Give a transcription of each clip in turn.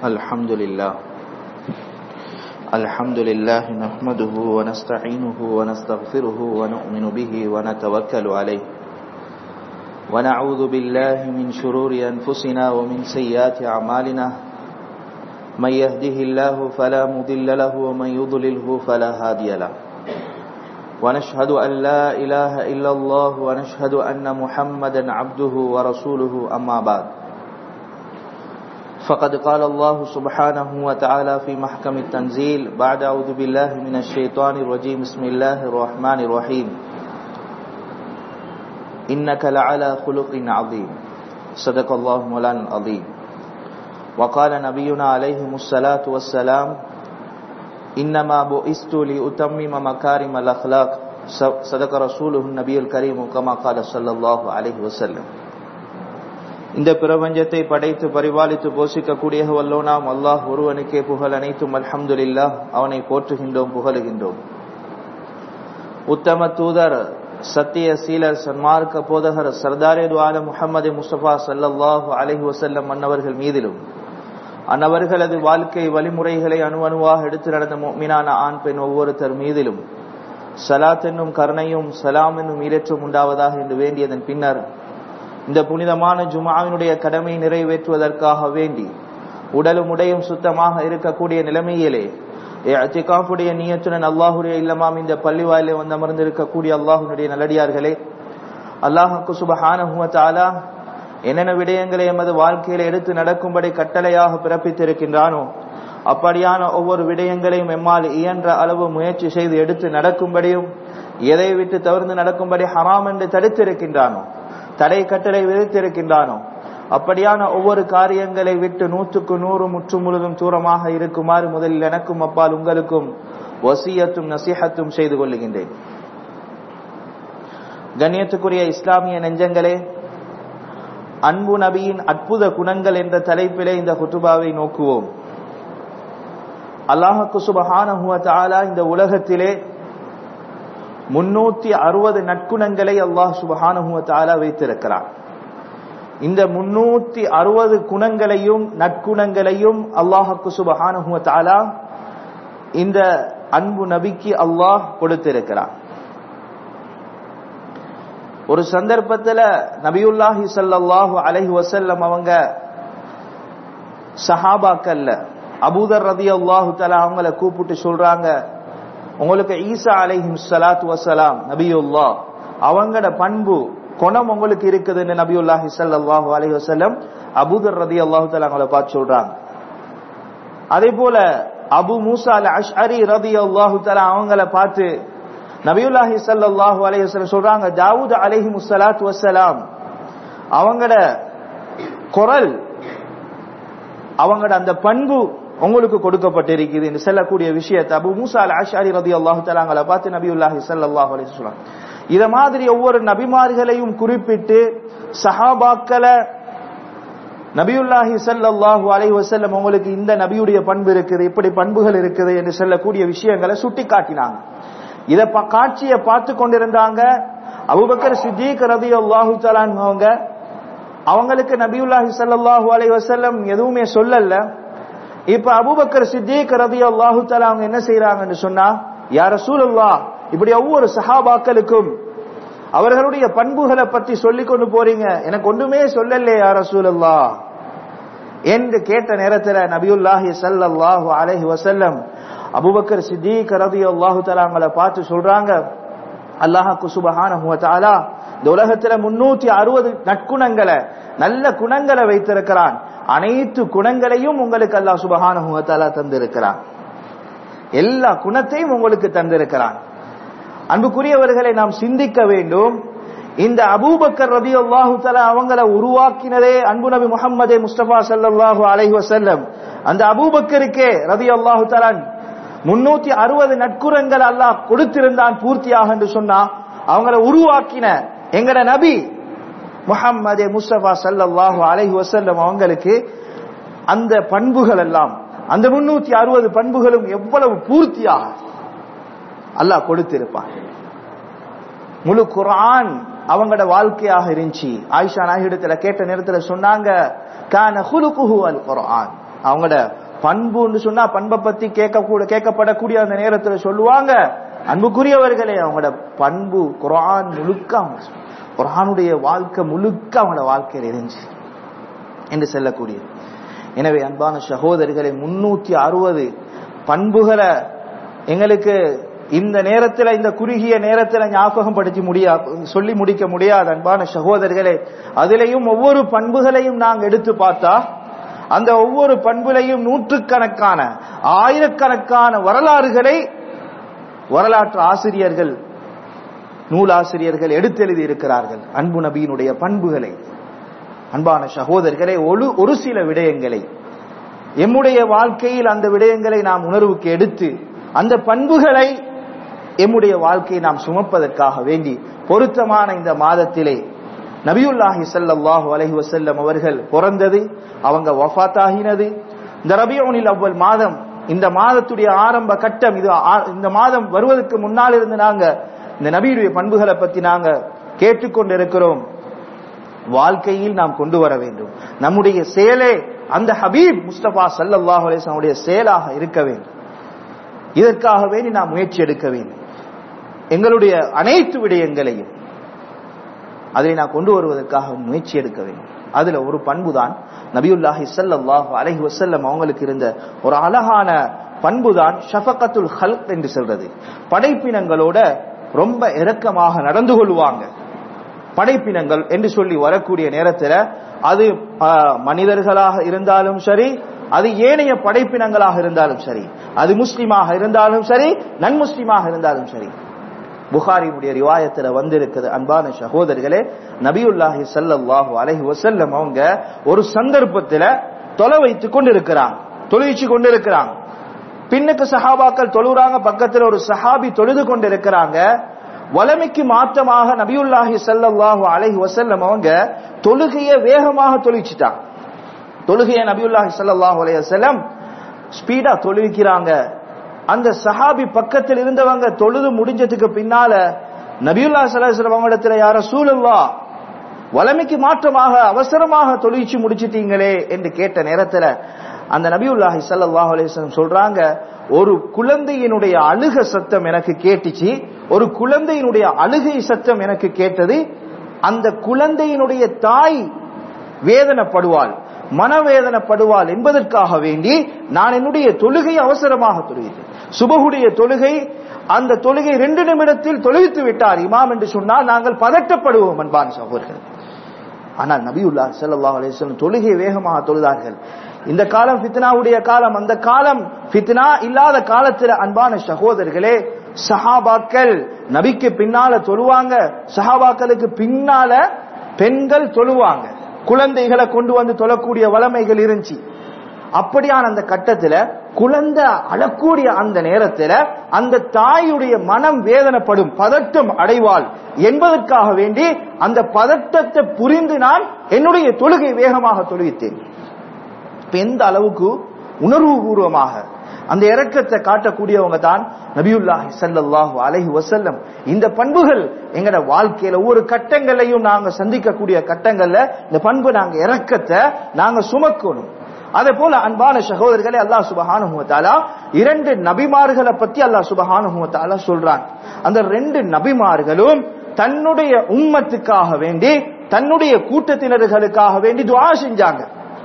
الحمد لله الحمد لله نحمده ونستعينه ونستغفره ونؤمن به ونتوكل عليه ونعوذ بالله من شرور أنفسنا ومن سيئات أعمالنا من يهده الله فلا مضل له ومن يضلله فلا هادي له ونشهد أن لا إله إلا الله ونشهد أن محمدا عبده ورسوله أما بعد فقد قال الله سبحانه وتعالى في محكم التنزيل بعد أعوذ بالله من الشيطان الرجيم بسم الله الرحمن الرحيم إنك لعلى خلق عظيم صدق الله مولانا العظيم وقال نبينا عليه الصلاة والسلام إنما بؤست لأتمم مكارم الأخلاق صدق رسوله النبي الكريم كما قال صلى الله عليه وسلم இந்த பிரபஞ்சத்தை படைத்து பரிபாலித்து போஷிக்கக்கூடிய வல்லோனாம் அல்லாஹ் ஒருவனுக்கே புகழ் அனைத்தும் அல்ஹம்துலில்லாஹ் அவனை போற்றுகின்றோம் புகழுகின்றோம் உத்தம தூதர் சத்திய சீலர் சன்மார்க்க போதகர் சர்தாரே துவால முகமது முஸ்தபா சல்லல்லாஹு அலஹி வசல்லம் அன்னவர்கள் மீதிலும் அன்னவர்களது வாழ்க்கை வழிமுறைகளை அணுவணுவாக எடுத்து நடந்த மீனான ஆண் பெண் ஒவ்வொருத்தர் மீதிலும் சலாத் என்னும் கருணையும் சலாம் என்னும் ஈரற்றும் உண்டாவதாக என்று வேண்டியதன் பின்னர் இந்த புனிதமான ஜுமாவினுடைய கடமை நிறைவேற்றுவதற்காக வேண்டி உடலும் உடையும் சுத்தமாக இருக்கக்கூடிய நிலைமையிலே அத்திகாஃபுடைய நீயத்துடன் அல்லாஹுடைய இல்லமாம் இந்த பள்ளி வாயிலே வந்து அமர்ந்திருக்கக்கூடிய அல்லாஹுடைய நல்லடியார்களே அல்லாஹுக்கு சுபஹானஹுவத்தாலா என்னென்ன விடயங்களை எமது வாழ்க்கையில எடுத்து நடக்கும்படி கட்டளையாக பிறப்பித்திருக்கின்றானோ அப்படியான ஒவ்வொரு விடயங்களையும் எம்மால் இயன்ற அளவு முயற்சி செய்து எடுத்து நடக்கும்படியும் எதை விட்டு தவிர்த்து நடக்கும்படி ஹராம் என்று தடுத்திருக்கின்றானோ தடை கட்டளை விதித்திருக்கின்றானோ அப்படியான ஒவ்வொரு காரியங்களை விட்டு நூற்றுக்கு நூறு முற்று முழுதும் தூரமாக இருக்குமாறு முதலில் எனக்கும் அப்பால் உங்களுக்கும் வசியத்தும் நசிஹத்தும் செய்து கொள்ளுகின்றேன் கண்ணியத்துக்குரிய இஸ்லாமிய நெஞ்சங்களே அன்பு நபியின் அற்புத குணங்கள் என்ற தலைப்பிலே இந்த குத்துபாவை நோக்குவோம் அல்லாஹு சுபஹான இந்த உலகத்திலே முன்னூத்தி அறுபது நற்குணங்களை அல்லாஹ் சுபஹானுவத்தாலா வைத்திருக்கிறார் இந்த முன்னூத்தி அறுபது குணங்களையும் நற்குணங்களையும் அல்லாஹுக்கு சுபஹானுவத்தாலா இந்த அன்பு நபிக்கு அல்லாஹ் கொடுத்திருக்கிறார் ஒரு சந்தர்ப்பத்துல நபியுல்லாஹி சல்லாஹூ அலஹி வசல்லம் அவங்க சஹாபாக்கல்ல அபூதர் ரதி அல்லாஹு தலா அவங்கள கூப்பிட்டு சொல்றாங்க உங்களுக்கு ஈசா அலைஹிம் சலாத்து வசலாம் நபியுல்லா அவங்களோட பண்பு குணம் உங்களுக்கு இருக்குதுன்னு நபியுல்லாஹி சல்லாஹூ அலஹி வசல்லம் அபூதர் ரதி அல்லாஹு தலா அவங்கள பார்த்து சொல்றாங்க அதே போல அபு மூசா அல் அஷ்அரி ரதி அல்லாஹு தலா அவங்கள பார்த்து நபியுல்லாஹி சல்லாஹூ அலஹி வசல்லம் சொல்றாங்க தாவூத் அலஹி முசலாத்து வசலாம் அவங்களோட குரல் அவங்களோட அந்த பண்பு உங்களுக்கு கொடுக்கப்பட்டிருக்குது என்று சொல்லக்கூடிய விஷயத்தை அபு மூசா அல் ஆஷாரி ரதி அல்லாஹு தலாங்களை பார்த்து நபியுல்லாஹி சல்லாஹ் அலி சொல்றாங்க இத மாதிரி ஒவ்வொரு நபிமார்களையும் குறிப்பிட்டு சஹாபாக்களை நபியுல்லாஹி சல்லாஹூ அலை வசல்லம் உங்களுக்கு இந்த நபியுடைய பண்பு இருக்குது இப்படி பண்புகள் இருக்குது என்று சொல்லக்கூடிய விஷயங்களை சுட்டி காட்டினாங்க இத காட்சியை பார்த்து கொண்டிருந்தாங்க அபுபக்கர் சித்திக் ரதி அல்லாஹு தலான் அவங்க அவங்களுக்கு நபியுல்லாஹி சல்லாஹூ அலை வசல்லம் எதுவுமே சொல்லல இப்ப அபுபக்கர் சித்திக் ரதி அல்லாஹு தலா அவங்க என்ன செய்யறாங்கன்னு சொன்னா யார சூழல்லா இப்படி ஒவ்வொரு சஹாபாக்களுக்கும் அவர்களுடைய பண்புகளை பத்தி சொல்லிக் கொண்டு போறீங்க எனக்கு ஒன்றுமே சொல்லலே யார சூழல்லா என்று கேட்ட நேரத்துல நபியுல்லாஹி சல்லாஹூ அலஹி வசல்லம் அபுபக்கர் சித்திக் ரதி அல்லாஹு தலாங்களை பார்த்து சொல்றாங்க அல்லாஹாக்கு சுபஹான இந்த உலகத்துல முன்னூத்தி அறுபது நற்குணங்களை நல்ல குணங்களை வைத்திருக்கிறான் அனைத்து குணங்களையும் உங்களுக்கு அல்லாஹ் சுபஹானுவத்தாலா தந்திருக்கிறான் எல்லா குணத்தையும் உங்களுக்கு தந்திருக்கிறான் அன்புக்குரியவர்களை நாம் சிந்திக்க வேண்டும் இந்த அபூபக்கர் ரதி அல்லாஹு தலா அவங்கள உருவாக்கினதே அன்பு நபி முகமதே முஸ்தபா சல்லாஹு அலஹி வசல்லம் அந்த அபூபக்கருக்கே ரதி அல்லாஹு தலான் முன்னூத்தி அறுபது நட்குறங்கள் அல்லாஹ் கொடுத்திருந்தான் பூர்த்தியாக என்று சொன்னா அவங்கள உருவாக்கின எங்கட நபி முஹம்மதே முஸ்தபா சல்லாஹு அலஹி வசல்லம் அவங்களுக்கு அந்த பண்புகள் எல்லாம் அந்த முன்னூத்தி அறுபது பண்புகளும் எவ்வளவு பூர்த்தியாக அல்லாஹ் கொடுத்திருப்பான் முழு குரான் அவங்களோட வாழ்க்கையாக இருந்துச்சு ஆயிஷா நாயுடத்துல கேட்ட நேரத்துல சொன்னாங்க கான ஹுலுகுஹு அல் குர்ஆன் அவங்களோட பண்புன்னு சொன்னா பண்பை பத்தி கேட்கக்கூட கேட்கப்படக்கூடிய அந்த நேரத்துல சொல்லுவாங்க அன்புக்குரியவர்களே அவங்களோட பண்பு குரான் முழுக்க அவங்க சொல்~ குரானுடைய வாழ்க்கை முழுக்க அவங்களோட வாழ்க்கையில் இருந்துச்சு என்று சொல்லக்கூடிய எனவே அன்பான சகோதரிகளை முன்னூத்தி அறுபது பண்புகளை எங்களுக்கு இந்த நேரத்துல இந்த குறுகிய நேரத்துல ஞாபகம் படுத்தி முடியா சொல்லி முடிக்க முடியாது அன்பான சகோதரர்களே அதிலையும் ஒவ்வொரு பண்புகளையும் நாங்க எடுத்து பார்த்தா அந்த ஒவ்வொரு பண்புலையும் நூற்றுக்கணக்கான ஆயிரக்கணக்கான வரலாறுகளை வரலாற்று ஆசிரியர்கள் நூலாசிரியர்கள் எடுத்தெழுதி இருக்கிறார்கள் அன்பு நபியினுடைய பண்புகளை அன்பான சகோதரர்களே ஒரு ஒரு சில விடயங்களை எம்முடைய வாழ்க்கையில் அந்த விடயங்களை நாம் உணர்வுக்கு எடுத்து அந்த பண்புகளை எம்முடைய வாழ்க்கையை நாம் சுமப்பதற்காக வேண்டி பொருத்தமான இந்த மாதத்திலே நபியுல்லாஹி ஸல்லல்லாஹு அலைஹி வஸல்லம் அவர்கள் பிறந்தது அவங்க வஃபாத்தாகினது இந்த ரபியுனில் அவ்வல் மாதம் இந்த மாதத்துடைய ஆரம்ப கட்டம் இது ஆ- இந்த மாதம் வருவதற்கு முன்னால் இருந்து நாங்க இந்த நபியுடைய பண்புகளை பத்தி நாங்க கேட்டுக்கொண்டிருக்கிறோம் வாழ்க்கையில் நாம் கொண்டு வர வேண்டும் நம்முடைய செயலே அந்த ஹபீப் முஸ்தபா ஸல்லல்லாஹு அலைஹி வஸல்லம் உடைய செயலாக இருக்க வேண்டும் இதற்காக வேண்டி நாம் முயற்சி எடுக்க வேண்டும் எங்களுடைய அனைத்து விடயங்களையும் அதை நான் கொண்டு வருவதற்காக முயற்சி எடுக்க வேண்டும் அதுல ஒரு பண்பு தான் நபியுல்லாஹி ஸல்லல்லாஹு அலைஹி வஸல்லம் அவங்களுக்கு இருந்த ஒரு அழகான பண்பு தான் ஷஃபகத்துல் ஹல்க் என்று சொல்றது படைப்பினங்களோட ரொம்ப இரக்கமாக நடந்து கொள்வாங்க படைப்பினங்கள் என்று சொல்லி வரக்கூடிய நேரத்துல அது ஆ, மனிதர்களாக இருந்தாலும் சரி அது ஏனைய படைப்பினங்களாக இருந்தாலும் சரி அது முஸ்லிமாக இருந்தாலும் சரி நன் முஸ்லிமாக இருந்தாலும் சரி புகாரினுடைய ரிவாயத்துல வந்திருக்குது அன்பான சகோதரர்களே நபியுல்லாஹி ஸல்லல்லாஹு அலைஹி வஸல்லம் அவங்க ஒரு சந்தர்ப்பத்துல தொலை வைத்துக் கொண்டிருக்கிறாங்க தொழுவிச்சு கொண்டிருக்கிறாங்க பின்னுக்கு சஹாபாக்கள் தொழுறாங்க பக்கத்துல ஒரு சஹாபி தொழுது கொண்டிருக்கிறாங்க வலமைக்கு மாற்றமாக நபியுல்லாஹி ஸல்லல்லாஹு அலைஹி வஸல்லம் அவங்க தொழுகையை வேகமாக தொழுவிச்சிட்டாங்க தொழுகையை நபியுல்லாஹி ஸல்லல்லாஹு அலைஹி வஸல்லம் ஸ்பீடா தொழுவிக்கிறாங்க அந்த சஹாபி பக்கத்தில் இருந்தவங்க தொழுது முடிஞ்சதுக்கு பின்னால நபியுல்லாஹி ஸல்லல்லாஹு அலைஹி வஸல்லம் அவங்களிடத்துல யார ரசூலுல்லாஹ் வலமைக்கு மாற்றமாக அவசரமாக தொழுவிச்சு முடிச்சிட்டீங்களே என்று கேட்ட நேரத்துல அந்த நபியுல்லாஹி ஸல்லல்லாஹு அலைஹி வஸல்லம் சொல்றாங்க ஒரு குழந்தையினுடைய அழுக சத்தம் எனக்கு கேட்டுச்சு ஒரு குழந்தையினுடைய அழுகை சத்தம் எனக்கு கேட்டது அந்த குழந்தையினுடைய தாய் வேதனைப்படுவாள் மனவேதனைப்படுவாள் என்பதற்காக வேண்டி நான் என்னுடைய தொழுகை அவசரமாக தொழுகிறேன் சுபகுடைய தொழுகை அந்த தொழுகை ரெண்டு நிமிடத்தில் தொழுவித்து விட்டார் இமாம் என்று சொன்னால் நாங்கள் பதட்டப்படுவோம் அன்பான சகோதரர்கள் ஆனால் நபியுல்லா ஸல்லல்லாஹு அலைஹி வஸல்லம் தொழுகை வேகமாக தொழுதார்கள் இந்த காலம் ஃபித்னாவுடைய காலம் அந்த காலம் ஃபித்னா இல்லாத காலத்துல அன்பான சகோதரர்களே சஹாபாக்கள் நபிக்கு பின்னால தொழுவாங்க சஹாபாக்களுக்கு பின்னால பெண்கள் தொழுவாங்க குழந்தைகளை கொண்டு வந்து தொழக்கூடிய வளமைகள் இருந்துச்சு அப்படியான அந்த கட்டத்துல குழந்தை அழக்கூடிய அந்த நேரத்துல அந்த தாயுடைய மனம் வேதனைப்படும் பதட்டம் அடைவாள் என்பதற்காக வேண்டி அந்த பதட்டத்தை புரிந்து நான் என்னுடைய தொழுகை வேகமாக தொழுவித்தேன் இப்ப எந்த அளவுக்கு உணர்வுபூர்வமாக அந்த இரக்கத்தை காட்டக்கூடியவங்க தான் நபியுல்லாஹி ஸல்லல்லாஹு அலைஹி வஸல்லம் இந்த பண்புகள் எங்கட வாழ்க்கையில ஒவ்வொரு கட்டங்களையும் நாங்க சந்திக்கக்கூடிய கட்டங்கள்ல இந்த பண்பு நாங்க இரக்கத்தை நாங்க சுமக்கணும் அதே போல அன்பான சகோதரர்களே அல்லாஹ் சுபஹானஹு வ தஆலா இரண்டு நபிமார்களை பத்தி அல்லாஹ் சுபஹானஹு வ தஆலா சொல்றான் அந்த ரெண்டு நபிமார்களும் தன்னுடைய உம்மத்துக்காக வேண்டி தன்னுடைய கூட்டத்தினர்களுக்காக வேண்டி துஆ செஞ்சாங்க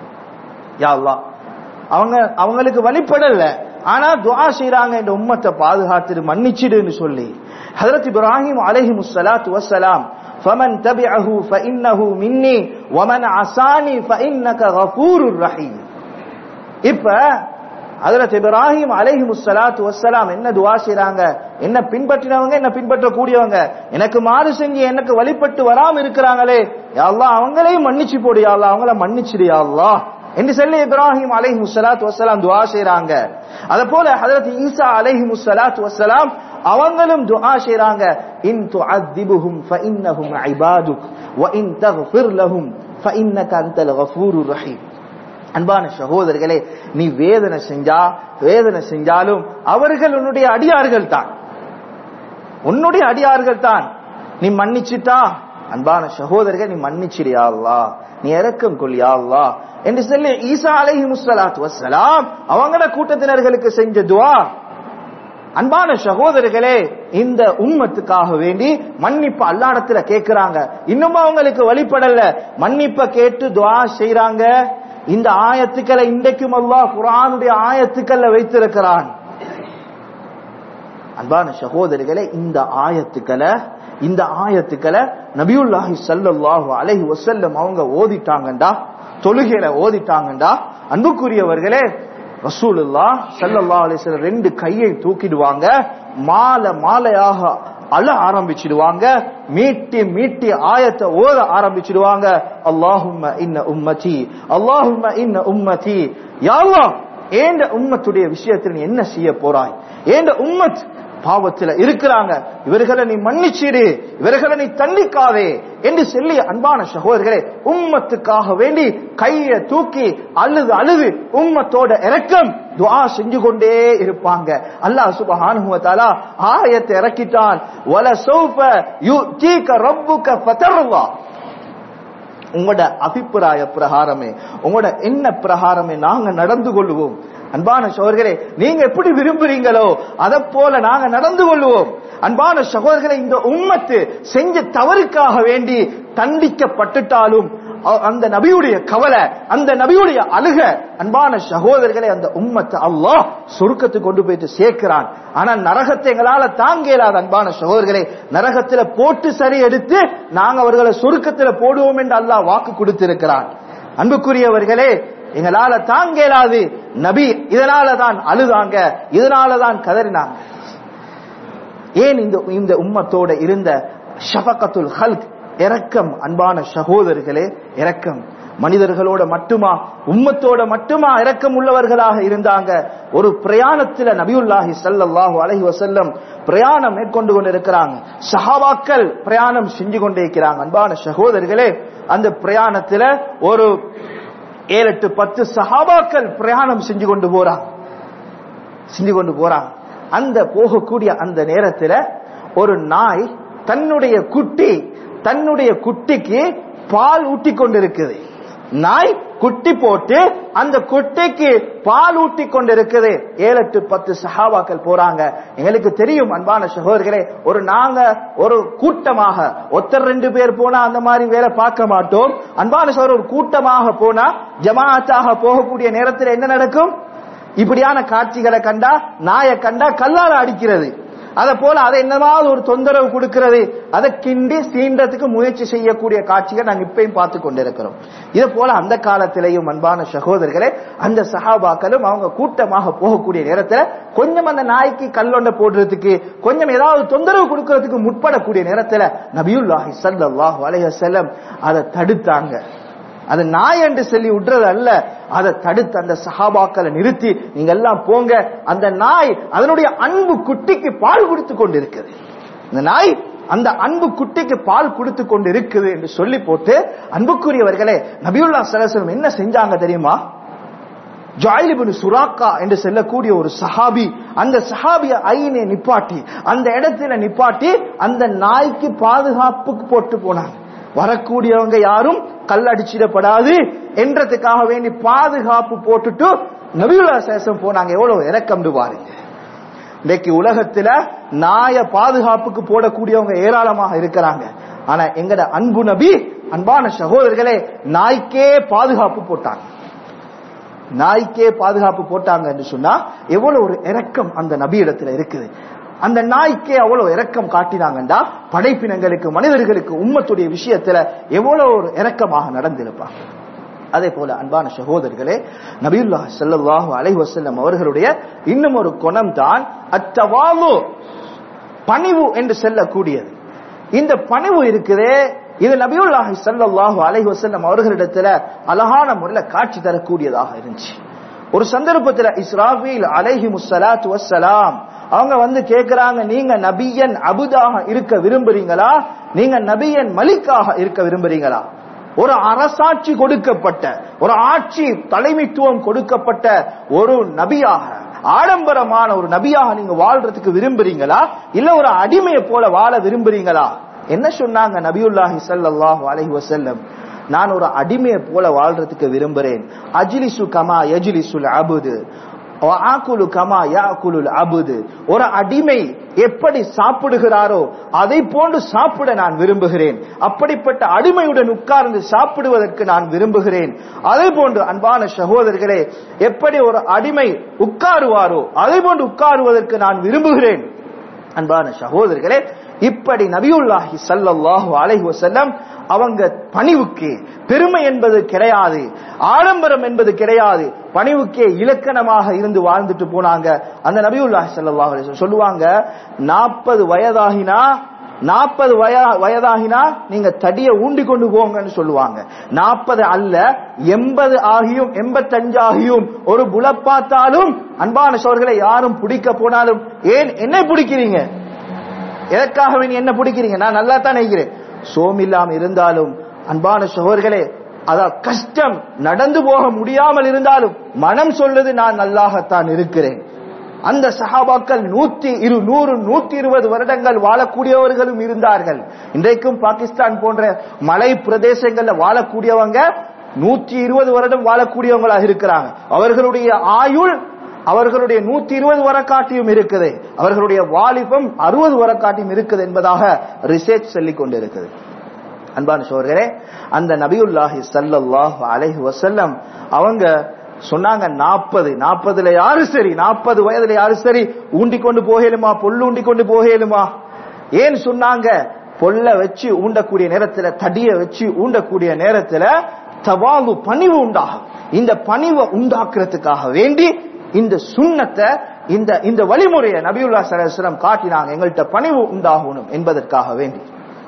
யா அல்லாஹ் அவங்க அவங்களுக்கு வழிபடல ஆனா துஆ செய்றாங்க இந்த உம்மத்தை பாதுகாத்துட்டு மன்னிச்சிடுன்னு சொல்லி ஹஜரத் இப்ராஹிம் அலைஹி முஸ்ஸலாத்து வஸ்ஸலாம் فمن تبعه فإنه مني ومن عصاني فإنك غفور رحيم இப்ப ஹஜரத் இப்ராஹிம் அலைஹி முஸ்ஸலாத்து வஸ்ஸலாம் என்ன துஆ செய்றாங்க என்ன பின்பற்றினவங்க என்ன பின்பற்றக்கூடியவங்க எனக்கு மாறு செஞ்சு எனக்கு வழிபட்டு வராம இருக்கிறாங்களே யா அல்லாஹ் அவங்களையும் மன்னிச்சு போடு யா அல்லாஹ் அவங்கள மன்னிச்சிடு யா அல்லாஹ் என்று சொல்லி இப்ராஹிம் அலைஹி முஸ்ஸலாத்து வஸ்ஸலாம் துஆ செய்றாங்க அத போல ஹஜரத் ஈசா அலைஹி முஸ்ஸலாத்து வஸ்ஸலாம் அவங்களும் துஆ செய்றாங்க இன் துஅத்திபுஹும் ஃபஇன்னஹும் இபாதுக் வ இன் தக்ஃபிர் லஹும் ஃபஇன்னக அன்தல் கஃபூருர் ரஹீம் அன்பான சகோதரர்களே நீ வேதனை செஞ்சா வேதனை செஞ்சாலும் அவர்கள் உன்னுடைய அடியார்கள் தான் உன்னுடைய அடியார்கள் தான் நீ மன்னிச்சிட்டா அன்பான சகோதரர்கள் நீ மன்னிச்சிடு யா அல்லாஹ் நீ இறக்கம் கொள் யா அல்லாஹ் என்று சொல்லி ஈசா அலைஹி முஸ்ஸலாத்து வஸ்ஸலாம் அவங்களோட கூட்டத்தினர்களுக்கு செஞ்ச துவா அன்பான சகோதரர்களே இந்த உம்மத்துக்காக வேண்டி மன்னிப்பு அல்லாடத்துல கேட்கிறாங்க இன்னும் அவங்களுக்கு வழிபடல மன்னிப்ப கேட்டு துவா செய்றாங்க இந்த ஆயத்துக்களை இன்றைக்கும் அல்லாஹ் குரானுடைய ஆயத்துக்கள்ல வைத்திருக்கிறான் அன்பான சகோதரிகளே இந்த ஆயத்துக்களை இந்த ஆயத்துக்களை நபியுல்லாஹி ஸல்லல்லாஹு அலைஹி வஸல்லம் அவங்க ஓதிட்டாங்கண்டா தொழுகையில ஓதிட்டாங்கண்டா அன்புக்குரியவர்களே ரசூலுல்லா ஸல்லல்லாஹு அலைஹி வஸல்லம் ரெண்டு கையை தூக்கிடுவாங்க மாலை மாலையாக அழ ஆரம்பிச்சிடுவாங்க மீட்டி மீட்டி ஆயத்தை ஓத ஆரம்பிச்சிடுவாங்க அல்லாஹும்ம இன்ன உம்மதி அல்லாஹும்ம இன்ன உம்மதி யா அல்லாஹ் ஏண்ட உம்மத்துடைய விஷயத்தில் நீ என்ன செய்ய போறாய் ஏண்ட உம்மத் பாவத்துல இருக்கிறாங்க இவர்களை நீ மன்னிச்சிடு இவர்களை நீ தண்டிக்காதே என்று சொல்லி அன்பான சகோதரர்களே உம்மத்துக்காக வேண்டி கையை தூக்கி அழுது அழுது உம்மத்தோட இறக்கம் துஆ செஞ்சு கொண்டே இருப்பாங்க அல்லாஹ் சுப்ஹானஹு வ தஆலா ஆயத்தை இறக்கிட்டான் வல சௌஃப யுதீக ரப்புக ஃபதர்லா உங்களோட அபிப்பிராய பிரகாரமே உங்களோட என்ன பிரகாரமே நாங்க நடந்து கொள்வோம் அன்பான சகோதரர்களே நீங்க எப்படி விரும்புறீங்களோ அதை போல நாங்க நடந்து கொள்வோம் அன்பான சகோதரர்களே இந்த உம்மத்து செஞ்ச தவறுக்காக வேண்டி தண்டிக்கப்பட்டுட்டாலும் அ- அந்த நபியுடைய கவலை அந்த நபியுடைய அழுக அன்பான சகோதரர்களை அந்த உம்மத்தை அல்லாஹ் சொருக்கத்துக்கு கொண்டு போயிட்டு சேர்க்கிறான் ஆனா நரகத்தை எங்களால தாங்க இயலாது அன்பான சகோதரர்களே நரகத்துல போட்டு சரி எடுத்து நாங்க அவர்களை சொருக்கத்துல போடுவோம் என்று அல்லாஹ் வாக்கு கொடுத்திருக்கிறான் அன்புக்குரியவர்களே எங்களால தாங்க இயலாது நபி இதனால தான் அழுதாங்க இதனால தான் கதறினாங்க ஏன் இந்த இந்த உம்மத்தோட இருந்த ஷஃபகத்துல் ஹல்க் இரக்கம் அன்பான சகோதரர்களே இரக்கம் மனிதர்களோட மட்டுமா உம்மத்தோட மட்டுமா இரக்கம் உள்ளவர்களாக இருந்தாங்க ஒரு பிரயாணத்துல நபியுல்லாஹி ஸல்லல்லாஹு அலைஹி வஸல்லம் பிரயாணம் மேற்கொண்டு கொண்டிருக்கிறாங்க சஹாபாக்கள் பிரயாணம் செஞ்சு கொண்டே இருக்கிறாங்க அன்பான சகோதரர்களே அந்த பிரயாணத்துல ஒரு ஏழு எட்டு பத்து சஹாபாக்கள் பிரயாணம் செஞ்சு கொண்டு போறாங்க செஞ்சு கொண்டு போறாங்க அந்த போகக்கூடிய அந்த நேரத்துல ஒரு நாய் தன்னுடைய குட்டி தன்னுடைய குட்டிக்கு பால் ஊட்டி கொண்டிருக்குது நாய் குட்டி போட்டு அந்த குட்டிக்கு பால் ஊட்டி கொண்டிருக்குது ஏழு எட்டு பத்து சஹாபாக்கள் போறாங்க எங்களுக்கு தெரியும் அன்பான சகோதரர்களே ஒரு நாங்க ஒரு கூட்டமாக ஒருத்தர் ரெண்டு பேர் போனா அந்த மாதிரி வேலை பார்க்க மாட்டோம் அன்பான சகோதரர் ஒரு கூட்டமாக போனா ஜமாஅத்தாக போகக்கூடிய நேரத்தில் என்ன நடக்கும் இப்படியான காட்சிகளை கண்டா நாயை கண்டா கல்லால அடிக்கிறது அத போல அதை என்னவாவது ஒரு தொந்தரவு கொடுக்கிறது அதை கிண்டி சீண்டத்துக்கு முயற்சி செய்யக்கூடிய காட்சிகள் நாங்க இப்பயும் பார்த்து கொண்டிருக்கிறோம் இது போல அந்த காலத்திலேயும் அன்பான சகோதரர்களே அந்த சஹாபாக்களும் அவங்க கூட்டமாக போகக்கூடிய நேரத்துல கொஞ்சம் அந்த நாய்க்கு கல்லொண்ட போடுறதுக்கு கொஞ்சம் ஏதாவது தொந்தரவு கொடுக்கறதுக்கு முற்படக்கூடிய நேரத்துல நபியுல்லாஹி ஸல்லல்லாஹு அலைஹி வஸல்லம் அதை தடுத்தாங்க அது நாய் என்று சொல்லி விடுறது அல்ல அதை தடுத்து அந்த சஹாபாக்களை நிறுத்தி நீங்க எல்லாம் போங்க அந்த நாய் அதனுடைய அன்பு குட்டிக்கு பால் கொடுத்து கொண்டு இருக்குது இந்த நாய் அந்த அன்பு குட்டிக்கு பால் கொடுத்து கொண்டு இருக்குது என்று சொல்லி போட்டு அன்புக்குரியவர்களே நபியுல்லா சலசலம் என்ன செஞ்சாங்க தெரியுமா ஜாயிலிபின் சுராக்கா என்று சொல்லக்கூடிய ஒரு சஹாபி அந்த சஹாபிய ஐனை நிப்பாட்டி அந்த இடத்துல நிப்பாட்டி அந்த நாய்க்கு பாதுகாப்புக்கு போட்டு போனாங்க வரக்கூடியவங்க யாரும் கல்லடிச்சிடப்படாது என்றதுக்காக வேண்டி பாதுகாப்பு போட்டுட்டு நபியுல்லா சேசம் போனாங்க எவ்வளவு இறக்கம் பாருங்க இன்னைக்கு உலகத்துல நாய பாதுகாப்புக்கு போடக்கூடியவங்க ஏராளமாக இருக்கிறாங்க ஆனா எங்கட அன்பு நபி அன்பான சகோதரர்களே நாய்க்கே பாதுகாப்பு போட்டாங்க நாய்க்கே பாதுகாப்பு போட்டாங்க என்று சொன்னா எவ்வளவு ஒரு இரக்கம் அந்த நபி இடத்துல இருக்குது அந்த நாய்க்கே அவ்வளவு இரக்கம் காட்டினாங்கண்டா படைப்பினங்களுக்கு மனிதர்களுக்கு உம்மத்துடைய விஷயத்துல எவ்வளவு ஒரு இரக்கமாக நடந்திருப்பாங்க அதே போல அன்பான சகோதரர்களே நபியுல்லாஹ் ஸல்லல்லாஹு அலைஹி வஸல்லம் அவர்களுடைய இன்னும் ஒரு குணம் தான் அத்தவாலு பணிவு என்று சொல்லக்கூடியது இந்த பணிவு இருக்குதே இது நபியுல்லாஹி ஸல்லல்லாஹு அலைஹி வஸல்லம் அவர்களிடத்துல அழகான முறையில காட்சி தரக்கூடியதாக இருந்துச்சு ஒரு சந்தர்ப்பத்துல இஸ்ராஃபீல் அலைஹி முஸ்ஸலாத்து வஸ்ஸலாம் அவங்க வந்து கேக்குறாங்க நீங்க நபியன் அபுதாக இருக்க விரும்புறீங்களா நீங்க நபியன் மலிக்காக இருக்க விரும்புறீங்களா ஒரு அரசாட்சி கொடுக்கப்பட்ட ஒரு ஆட்சி தலைமைத்துவம் கொடுக்கப்பட்ட ஒரு நபியாக ஆடம்பரமான ஒரு நபியாக நீங்க வாழ்றதுக்கு விரும்புறீங்களா இல்ல ஒரு அடிமையை போல வாழ விரும்புறீங்களா என்ன சொன்னாங்க நபியுல்லாஹி ஸல்லல்லாஹு அலைஹி வஸல்லம் நான் ஒரு அடிமையை போல வாழ்றதுக்கு விரும்புறேன் அஜிலிசு கமா எஜிலிசுல் அபுது ஆக்குலு கமா யாக்குலுல் அபுது ஒரு அடிமை எப்படி சாப்பிடுகிறாரோ அதை போன்று சாப்பிட நான் விரும்புகிறேன் அப்படிப்பட்ட அடிமையுடன் உட்கார்ந்து சாப்பிடுவதற்கு நான் விரும்புகிறேன் அதே போன்று அன்பான சகோதரர்களே எப்படி ஒரு அடிமை உட்காருவாரோ அதே போன்று உட்காருவதற்கு நான் விரும்புகிறேன் அன்பான சகோதரர்களே இப்படி நபியுல்லாஹி ஸல்லல்லாஹு அலைஹி வஸல்லம் அவங்க பணிவுக்கு பெருமை என்பது கிடையாது ஆடம்பரம் என்பது கிடையாது பணிவுக்கே இலக்கணமாக இருந்து வாழ்ந்துட்டு போனாங்க அந்த நபியுல்லாஹி ஸல்லல்லாஹு அலைஹி வஸல்லம் சொல்லுவாங்க நாற்பது வயதாகினா நாற்பது வயதாகினா நீங்க தடிய ஊண்டி கொண்டு போங்கன்னு சொல்லுவாங்க நாற்பது அல்ல எண்பது ஆகியும் எண்பத்தஞ்சு ஆகியும் ஒரு புல பார்த்தாலும் அன்பான சோர்களை யாரும் பிடிக்க போனாலும் ஏன் என்ன பிடிக்கிறீங்க எதற்காக நீ என்ன பிடிக்கிறீங்க நான் நல்லா தான் நினைக்கிறேன் சோமில்லாம இருந்தாலும் அன்பான சகோதரர்களே அதான் கஷ்டம் நடந்து போக முடியாமல் இருந்தாலும் மனம் சொல்லுது நான் நல்லாகத்தான் இருக்கிறேன் அந்த சஹாபாக்கள் நூத்தி இரு நூறு நூத்தி இருபது வருடங்கள் வாழக்கூடியவர்களும் இருந்தார்கள் இன்றைக்கும் பாகிஸ்தான் போன்ற மலை பிரதேசங்கள்ல வாழக்கூடியவங்க நூத்தி இருபது வருடம் வாழக்கூடியவங்களாக இருக்கிறாங்க அவர்களுடைய ஆயுள் அவர்களுடைய நூத்தி இருபது வரக்காட்டியும் இருக்குது அவர்களுடைய வாலிபம் அறுபது வரக்காட்டியும் இருக்குது என்பதாக ரிசர்ச் சொல்லிக் கொண்டிருக்குது அன்பான சோர்களே அந்த நபியுல்லாஹி சல்லல்லாஹு அலைஹி வசல்லம் அவங்க சொன்னாங்க நாற்பது நாற்பதுல யாரு சரி நாற்பது வயதுல யாரு சரி ஊண்டி கொண்டு போகலுமா பொல்லு ஊண்டி கொண்டு போகலுமா ஏன் சொன்னாங்க பொல்ல வச்சு ஊண்டக்கூடிய நேரத்துல தடிய வச்சு ஊண்டக்கூடிய நேரத்துல தவாங்கு பணிவு உண்டாகும் இந்த பணிவை உண்டாக்குறதுக்காக வேண்டி இந்த சுண்ணத்தை இந்த இந்த வழிமுறையை நபியுல்லா சலம் காட்டினாங்க எங்கள்கிட்ட பணிவு உண்டாகணும் என்பதற்காக வேண்டி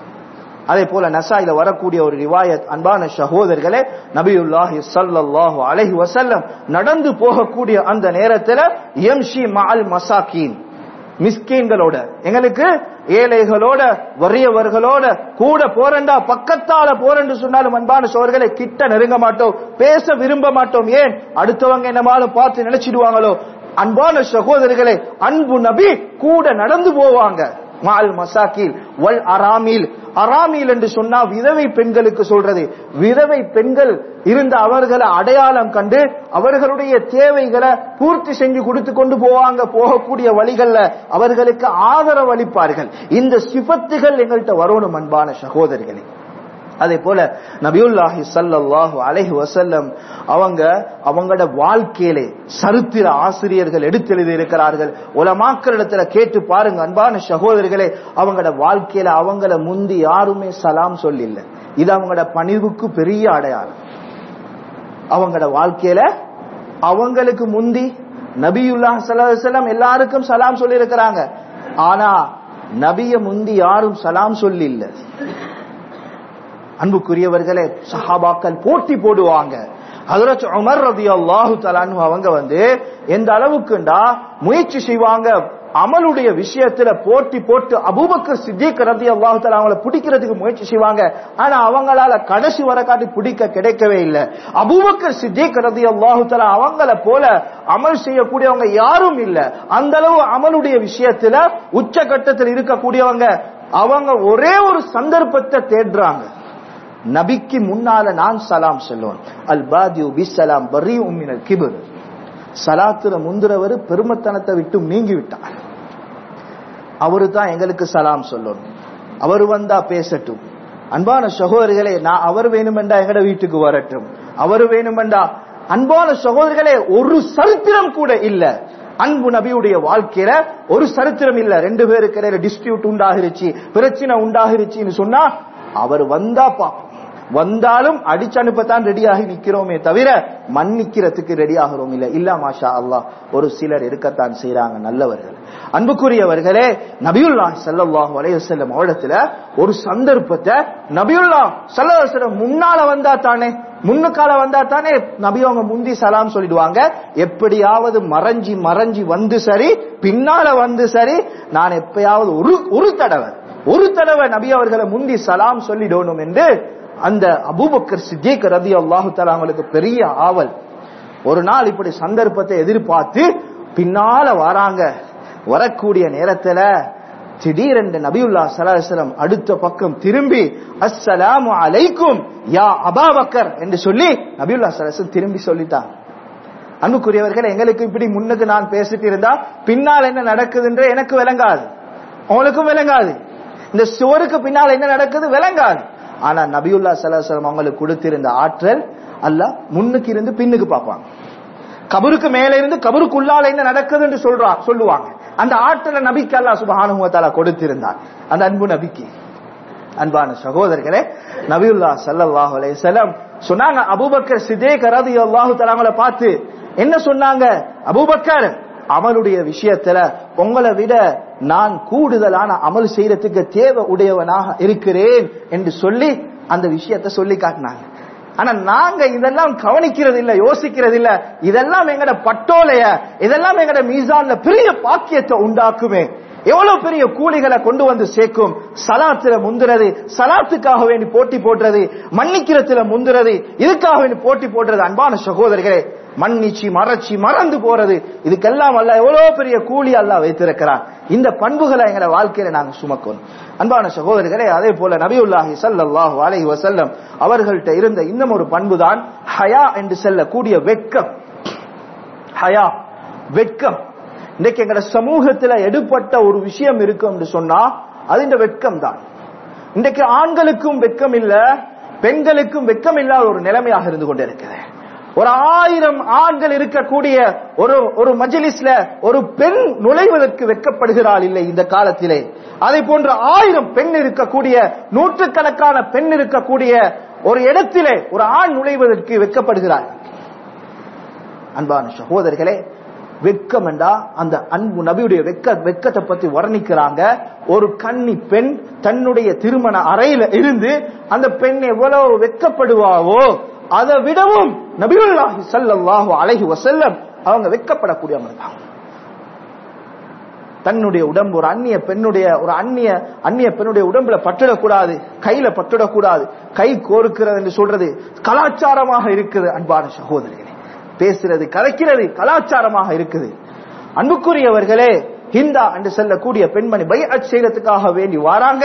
அதே போல நசாயில வரக்கூடிய ஒரு ரிவாயத் அன்பான சகோதரர்களே நபியுல்லாஹி ஸல்லல்லாஹு அலைஹி வஸல்லம் நடந்து போகக்கூடிய அந்த நேரத்துல எம்ஷி மஅல் மசாக்கீன் மிஸ்கீன்களோட எங்களுக்கு ஏழைகளோட வறியவர்களோட கூட போறண்டா பக்கத்தால போறேன்னு சொன்னாலும் அன்பான சோர்களே கிட்ட நெருங்க மாட்டோம் பேச விரும்ப மாட்டோம் ஏன் அடுத்தவங்க என்னமாலும் பார்த்து நினைச்சிடுவாங்களோ அன்பான சகோதரர்களே அன்பு நபி கூட நடந்து போவாங்க மால் மசாக்கில் வல் அராமில் அராமில் என்று சொன்னா விதவை பெண்களுக்கு சொல்றது விதவை பெண்கள் இருந்த அவர்களை அடையாளம் கண்டு அவர்களுடைய தேவைகளை பூர்த்தி செஞ்சு கொடுத்து கொண்டு போவாங்க போகக்கூடிய வழிகள்ல அவர்களுக்கு ஆதரவு அளிப்பார்கள் இந்த சிபத்துகள் எங்கள்கிட்ட வரணும் அன்பான சகோதரிகளே அதே போல நபியுல்லாஹி சல்லாஹு அலைஹி வசல்லம் அவங்க அவங்களோட வாழ்க்கையிலே சரித்திர ஆசிரியர்கள் எடுத்தெழுதி இருக்கிறார்கள் உலமாக்களிடத்துல கேட்டு பாருங்க அன்பான சகோதரிகளே அவங்களோட வாழ்க்கையில அவங்கள முந்தி யாருமே சலாம் சொல்லில்ல இது அவங்களோட பணிவுக்கு பெரிய அடையாளம் அவங்களோட வாழ்க்கையில அவங்களுக்கு முந்தி நபியுல்லா சல்லாஹம் எல்லாருக்கும் சலாம் சொல்லி இருக்கிறாங்க ஆனா நபிய முந்தி யாரும் சலாம் சொல்லி இல்ல அன்புக்குரியவர்களே சஹாபாக்கள் போட்டி போடுவாங்க ஹதரத் உமர் ரதி அல்லாஹு தலானு அவங்க வந்து எந்த அளவுக்குண்டா முயற்சி செய்வாங்க அமலுடைய விஷயத்துல போட்டி போட்டு அபூபக்கர் சித்திக் ரதி அல்லாஹு தலா அவங்கள பிடிக்கிறதுக்கு முயற்சி செய்வாங்க ஆனா அவங்களால கடைசி வர காட்டி பிடிக்க கிடைக்கவே இல்லை அபூபக்கர் சித்திக் ரதி அல்லாஹு தலா அவங்கள போல அமல் செய்யக்கூடியவங்க யாரும் இல்ல அந்த அளவு அமலுடைய விஷயத்துல உச்சகட்டத்தில் இருக்கக்கூடியவங்க அவங்க ஒரே ஒரு சந்தர்ப்பத்தை தேடுறாங்க நபிக்கு முன்னால நான் சலாம் சொல்லுவேன் அல் பாதியு பிசலாம் பரி உம்மினல் கிபர் சலாத்துல முந்திரவர் பெருமத்தனத்தை விட்டு நீங்கி விட்டார் அவரு தான் எங்களுக்கு சலாம் சொல்லணும் அவர் வந்தா பேசட்டும் அன்பான சகோதரிகளே நான் அவர் வேணுமெண்டா எங்கட வீட்டுக்கு வரட்டும் அவர் வேணுமெண்டா அன்பான சகோதரிகளே ஒரு சரித்திரம் கூட இல்ல அன்பு நபியுடைய வாழ்க்கையில ஒரு சரித்திரம் இல்ல ரெண்டு பேருக்கு இடையில டிஸ்பியூட் உண்டாகிருச்சு பிரச்சனை உண்டாகிருச்சுன்னு சொன்னா அவர் வந்தா பாப்போம் வந்தாலும் அடிச்சு அனுப்பத்தான் ரெடியாகி நிக்கிறோமே தவிர மன்னிக்கிறதுக்கு ரெடி ஆகிறோம் இல்ல இல்ல மாஷா அல்லாஹ் ஒரு சிலர் இருக்கத்தான் செய்யறாங்க நல்லவர்கள் அன்புக்குரியவர்களே நபியுல்லா சல்லாஹூ அலையுசல்லம் அவடத்துல ஒரு சந்தர்ப்பத்தை நபியுல்லா சல்லாஹம் முன்னால வந்தா தானே முன்னுக்கால வந்தா தானே நபி அவங்க முந்தி சலாம் சொல்லிடுவாங்க எப்படியாவது மறைஞ்சி மறைஞ்சி வந்து சரி பின்னால வந்து சரி நான் எப்பயாவது ஒரு ஒரு தடவை ஒரு தடவை நபி அவர்களை முந்தி சலாம் சொல்லிடணும் என்று அந்த அபூபக்கர் சித்திக் ரதி அல்லாஹு தலா அவங்களுக்கு பெரிய ஆவல் ஒரு நாள் இப்படி சந்தர்ப்பத்தை எதிர்பார்த்து பின்னால வராங்க வரக்கூடிய நேரத்துல திடீரென்று நபியுல்லா சலாஹலம் அடுத்த பக்கம் திரும்பி அஸ்ஸலாமு அலைக்கும் யா அபாபக்கர் என்று சொல்லி நபியுல்லா சலாஹம் திரும்பி சொல்லிட்டான் அன்புக்குரியவர்கள் எங்களுக்கு இப்படி முன்னுக்கு நான் பேசிட்டு இருந்தா பின்னால் என்ன நடக்குதுன்ற எனக்கு விளங்காது அவங்களுக்கும் விளங்காது இந்த சுவருக்கு பின்னால் என்ன நடக்குது விளங்காது ஆனா நபியுல்லா சலாஹலம் அவங்களுக்கு கொடுத்திருந்த ஆற்றல் அல்ல முன்னுக்கு இருந்து பின்னுக்கு பார்ப்பாங்க கபருக்கு மேல இருந்து கபருக்குள்ளால என்ன நடக்குது என்று சொல்றா சொல்லுவாங்க அந்த ஆற்றலை நபிக்கு அல்லா சுபஹானுவத்தாலா கொடுத்திருந்தார் அந்த அன்பு நபிக்கு அன்பான சகோதரர்களே நபியுல்லா சல்லல்லாஹு அலைஹி வஸல்லம் சொன்னாங்க அபூபக்கர் சிதேக் ரலியல்லாஹு தஆலாங்களை பார்த்து என்ன சொன்னாங்க அபூபக்கர் அமலுடைய விஷயத்துல உங்களை விட நான் கூடுதலான அமல் செய்யறதுக்கு தேவை உடையவனாக இருக்கிறேன் என்று சொல்லி அந்த விஷயத்தை சொல்லி காட்டினாங்க ஆனா நாங்க இதெல்லாம் கவனிக்கிறது இல்ல யோசிக்கிறது இல்ல இதெல்லாம் எங்கட பட்டோலைய இதெல்லாம் எங்கட மீசான்ல பெரிய பாக்கியத்தை உண்டாக்குமே எவ்வளவு பெரிய கூலிகளை கொண்டு வந்து சேர்க்கும் சலாத்துல முந்துறது சலாத்துக்காக வேண்டி போட்டி போடுறது மன்னிக்கிறதுல முந்துறது இதுக்காக வேண்டி போட்டி போடுறது அன்பான சகோதரர்களே மன்னிச்சு மறைச்சி மறந்து போறது இதுக்கெல்லாம் அல்ல எவ்வளவு பெரிய கூலி அல்ல வைத்திருக்கிறான் இந்த பண்புகளை எங்களை வாழ்க்கையில நாங்க சுமக்கணும் அன்பான சகோதரர்களே அதே போல நபியுல்லாஹி ஸல்லல்லாஹு அலைஹி வஸல்லம் அவர்கள்ட்ட இருந்த இன்னும் ஒரு பண்புதான் ஹயா என்று சொல்லக்கூடிய வெட்கம் ஹயா வெட்கம் இன்னைக்கு எங்கட சமூகத்துல எடுப்பட்ட ஒரு விஷயம் இருக்கும் என்று சொன்னா அது இந்த வெட்கம் தான் இன்றைக்கு ஆண்களுக்கும் வெட்கம் இல்ல பெண்களுக்கும் வெட்கம் இல்லாத ஒரு நிலைமையாக இருந்து கொண்டிருக்கிறது ஒரு ஆயிரம் ஆண்கள் இருக்கக்கூடிய ஒரு ஒரு மஜிலிஸ்ல ஒரு பெண் நுழைவதற்கு வெட்கப்படுகிறாள் இல்லை இந்த காலத்திலே அதை போன்ற ஆயிரம் பெண் இருக்கக்கூடிய நூற்றுக்கணக்கான பெண் இருக்கக்கூடிய ஒரு இடத்திலே ஒரு ஆண் நுழைவதற்கு வெட்கப்படுகிறாள் அன்பான சகோதரர்களே வெட்கம் என்றா அந்த அன்பு நபியுடைய வெக்க வெக்கத்தை பத்தி வர்ணிக்கிறாங்க ஒரு கன்னி பெண் தன்னுடைய திருமண அறையில இருந்து அந்த பெண் எவ்வளவு வெக்கப்படுவாவோ அதை விடவும் நபியுல்லாஹி ஸல்லல்லாஹு அலைஹி வஸல்லம் அவங்க வெக்கப்படக்கூடியவங்க தான் தன்னுடைய உடம்பு ஒரு அந்நிய பெண்ணுடைய ஒரு அந்நிய அந்நிய பெண்ணுடைய உடம்புல பட்டுடக்கூடாது கையில பட்டுடக்கூடாது கை கோர்க்கிறது என்று சொல்றது கலாச்சாரமாக இருக்குது அன்பான சகோதரிகளே பேசுறது கலைக்கிறது கலாச்சாரமாக இருக்குது அன்புக்குரியவர்களே ஹிந்தா என்று சொல்லக்கூடிய பெண்மணி பை செய்யறதுக்காக வேண்டி வாராங்க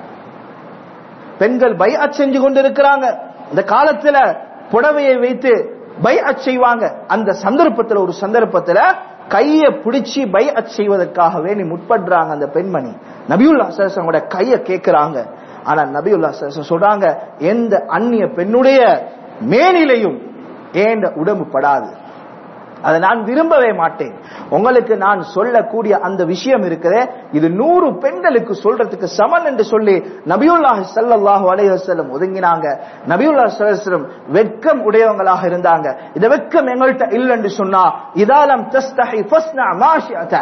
பெண்கள் பை செஞ்சு கொண்டிருக்கிறாங்க இந்த காலத்துல புடவையை வைத்து பை செய்வாங்க அந்த சந்தர்ப்பத்துல ஒரு சந்தர்ப்பத்துல கைய பிடிச்சி பை செய்வதற்காக வேண்டி முற்படுறாங்க அந்த பெண்மணி நபியுல்லா சரசனோட கைய கேட்கிறாங்க ஆனா நபியுல்லா சரசன் சொல்றாங்க எந்த அந்நிய பெண்ணுடைய மேனிலையும் ஏண்ட உடம்பு படாது அதை நான் விரும்பவே மாட்டேன் உங்களுக்கு நான் சொல்லக்கூடிய அந்த விஷயம் இருக்கிற இது நூறு பெண்களுக்கு சொல்றதுக்கு சமன் என்று சொல்லி நபியுல்லாஹி ஸல்லல்லாஹு அலைஹி வஸல்லம் ஒதுங்கினாங்க நபியுல்லாஹி ஸல்லல்லாஹு வெட்கம் உடையவங்களாக இருந்தாங்க இந்த வெட்கம் எங்கள்கிட்ட இல்லைன்னு சொன்னா இதாலம் தஸ்தஹி ஃபஸ்னா மாஷிஅத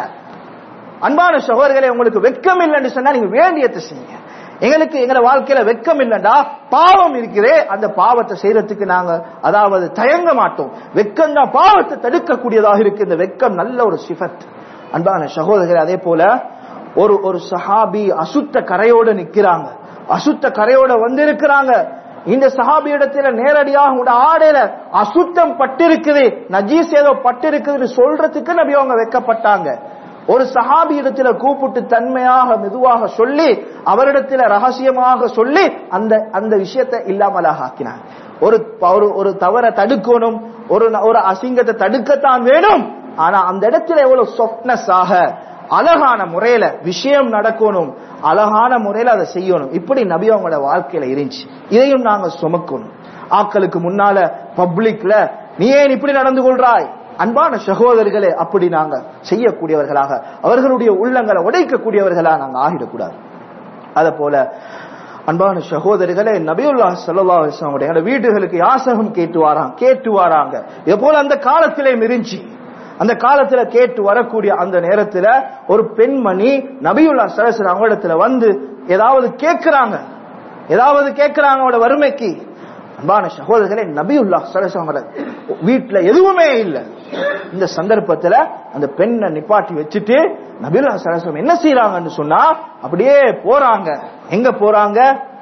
அன்பான சகோதரர்களே உங்களுக்கு வெட்கம் இல்லைன்னு சொன்னா நீங்க வேண்டியதை செய்யுங்க எங்களுக்கு எங்களை வாழ்க்கையில வெட்கம் இல்லைண்டா பாவம் இருக்குதே அந்த பாவத்தை செய்யறதுக்கு நாங்க அதாவது தயங்க மாட்டோம் வெக்கம் தான் பாவத்தை தடுக்கக்கூடியதாக இருக்கு இந்த வெக்கம் நல்ல ஒரு சிஃபத் அன்பான சகோதரர்கள் அதே போல ஒரு ஒரு சஹாபி அசுத்த கரையோட நிக்கிறாங்க அசுத்த கரையோட வந்து இருக்கிறாங்க இந்த சஹாபி இடத்துல நேரடியாக உங்களோட ஆடையில அசுத்தம் பட்டிருக்குது நஜீஸ் ஏதோ பட்டிருக்குதுன்னு சொல்றதுக்கு நபி அவங்க வெக்கப்பட்டாங்க ஒரு சஹாபி இடத்துல கூப்பிட்டு தன்மையாக மெதுவாக சொல்லி அவரிடத்துல ரகசியமாக சொல்லி அந்த அந்த விஷயத்தை இல்லாமலாக ஆக்கினாங்க ஒரு ஒரு ஒரு தவறை தடுக்கணும் ஒரு ஒரு அசிங்கத்தை தடுக்கத்தான் வேணும் ஆனா அந்த இடத்துல எவ்வளவு சொப்னஸ் ஆக அழகான முறையில விஷயம் நடக்கணும் அழகான முறையில அதை செய்யணும் இப்படி நபி அவங்களோட வாழ்க்கையில இருந்துச்சு இதையும் நாங்க சுமக்கணும் ஆக்களுக்கு முன்னால பப்ளிக்ல நீ ஏன் இப்படி நடந்து கொள்றாய் அன்பான சகோதரர்களே அப்படி நாங்க செய்யக்கூடியவர்களாக அவர்களுடைய உள்ளங்களை உடைக்கக்கூடியவர்களா நாங்க ஆகிடக்கூடாது அத போல அன்பான சகோதரிகளே நபியுல்லா சல்லா அலிஸ்லாமுடைய வீடுகளுக்கு யாசகம் கேட்டு வாராங்க கேட்டு வாராங்க இது போல அந்த காலத்திலே மிரிஞ்சி அந்த காலத்துல கேட்டு வரக்கூடிய அந்த நேரத்துல ஒரு பெண்மணி நபியுல்லா சலசன் அவங்களிடத்துல வந்து ஏதாவது கேட்கிறாங்க ஏதாவது கேட்கிறாங்க அவங்களோட வறுமைக்கு அன்பான சகோதரர்களே நபியுல்லா சலசவங்கள வீட்டுல எதுவுமே இல்லை இந்த சந்தர்ப்பத்துல அந்த பெண்ணை நிப்பாட்டி வச்சுட்டு நபியுல்லா சலசம் என்ன செய்யறாங்கன்னு சொன்னா அப்படியே போறாங்க எங்க போறாங்க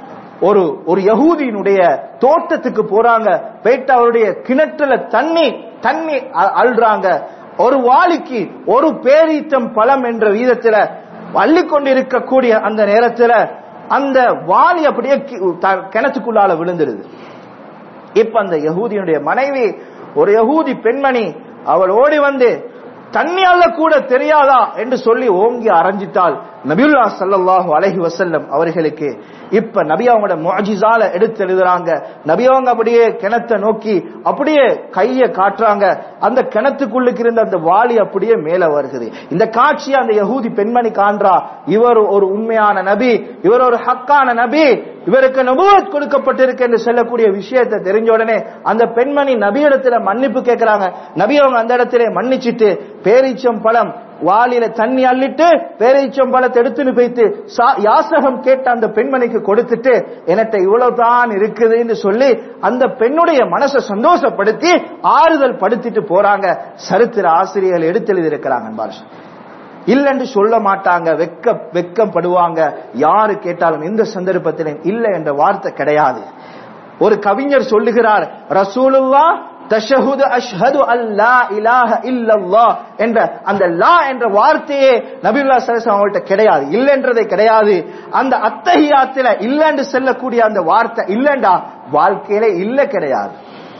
ஒரு ஒரு யகூதியினுடைய தோட்டத்துக்கு போறாங்க போயிட்டு அவருடைய கிணற்றுல தண்ணி தண்ணி அ- அள்ளுறாங்க ஒரு வாளிக்கு ஒரு பேரீத்தம் பழம் என்ற வீதத்துல அள்ளி கொண்டிருக்கக்கூடிய அந்த நேரத்துல அந்த வாளி அப்படியே கி- த- கிணத்துக்குள்ளால விழுந்துடுது இப்ப அந்த யகூதியினுடைய மனைவி ஒரு யகூதி பெண்மணி அவள் ஓடி வந்து தண்ணி அள்ள கூட தெரியாதா என்று சொல்லி ஓங்கி அரைஞ்சிட்டால் நபியுல்லா ஸல்லல்லாஹு அலைஹி வஸல்லம் அவர்களுக்கு இப்ப நபி அவங்களோட முஅஜிஸால எடுத்து எழுதுறாங்க நபி அவங்க அப்படியே கிணத்தை நோக்கி அப்படியே கைய காட்டுறாங்க அந்த கிணத்துக்குள்ளுக்கு இருந்த அந்த வாளி அப்படியே மேல வருகிறது இந்த காட்சியை அந்த யகூதி பெண்மணி காண்றா இவர் ஒரு உண்மையான நபி இவர் ஒரு ஹக்கான நபி இவருக்கு நபுவத் கொடுக்கப்பட்டிருக்கு என்று சொல்லக்கூடிய விஷயத்தை தெரிஞ்ச உடனே அந்த பெண்மணி நபியிடத்துல மன்னிப்பு கேட்கிறாங்க நபி அவங்க அந்த இடத்துல மன்னிச்சிட்டு பேரீச்சம் பழம் வாளியில தண்ணி அள்ளிட்டு பேரீச்சம் பழத்தை எடுத்துன்னு போய்த்து சா- யாசகம் கேட்ட அந்த பெண்மணிக்கு கொடுத்துட்டு என்கிட்ட இவ்வளவுதான் இருக்குதுன்னு சொல்லி அந்த பெண்ணுடைய மனசை சந்தோஷப்படுத்தி ஆறுதல் படுத்திட்டு போறாங்க சரித்திர ஆசிரியர்கள் எடுத்து எழுதியிருக்கிறாங்க பாருஷ் இல்லைன்னு சொல்ல மாட்டாங்க வெக்க வெக்கப்படுவாங்க யாரு கேட்டாலும் எந்த சந்தர்ப்பத்திலும் இல்லை என்ற வார்த்தை கிடையாது ஒரு கவிஞர் சொல்லுகிறார் ரசூலுல்லா தஷஹுது அஷ்ஹது அல்லா இலாஹ இல்லல்லாஹ் என்ற அந்த லா என்ற வார்த்தையே நபியுல்லா சல்லல்லாஹு அவங்கள்ட்ட கிடையாது இல்லைன்றதே கிடையாது அந்த அத்தஹியாத்துல இல்லைன்னு சொல்லக்கூடிய அந்த வார்த்தை இல்லைண்டா வாழ்க்கையில இல்ல கிடையாது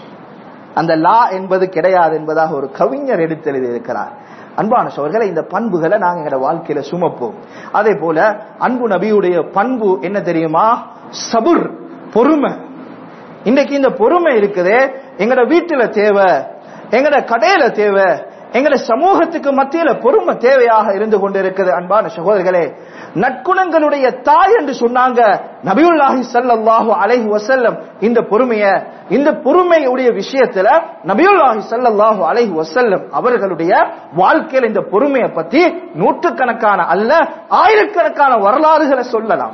அந்த லா என்பது கிடையாது என்பதாக ஒரு கவிஞர் எடுத்து எழுதியிருக்கிறார் அன்பான சோழர்களை இந்த பண்புகளை நாங்க எங்க வாழ்க்கையில சுமப்போம் அதே போல அன்பு நபியுடைய பண்பு என்ன தெரியுமா சபுர் பொறுமை இன்னைக்கு இந்த பொறுமை இருக்குதே எங்கட வீட்டுல தேவை எங்கட கடையில தேவை எங்கட சமூகத்துக்கு மத்தியில பொறுமை தேவையாக இருந்து கொண்டிருக்கிறது அன்பான சகோதரர்களே நற்குணங்களுடைய தாய் என்று சொன்னாங்க நபியுல்லாஹி ஸல்லல்லாஹு அலைஹி வஸல்லம் இந்த பொறுமைய இந்த பொறுமையுடைய விஷயத்துல நபியுல்லாஹி ஸல்லல்லாஹு அலைஹி வஸல்லம் அவர்களுடைய வாழ்க்கையில இந்த பொறுமையை பத்தி நூற்றுக்கணக்கான அல்ல ஆயிரக்கணக்கான வரலாறுகளை சொல்லலாம்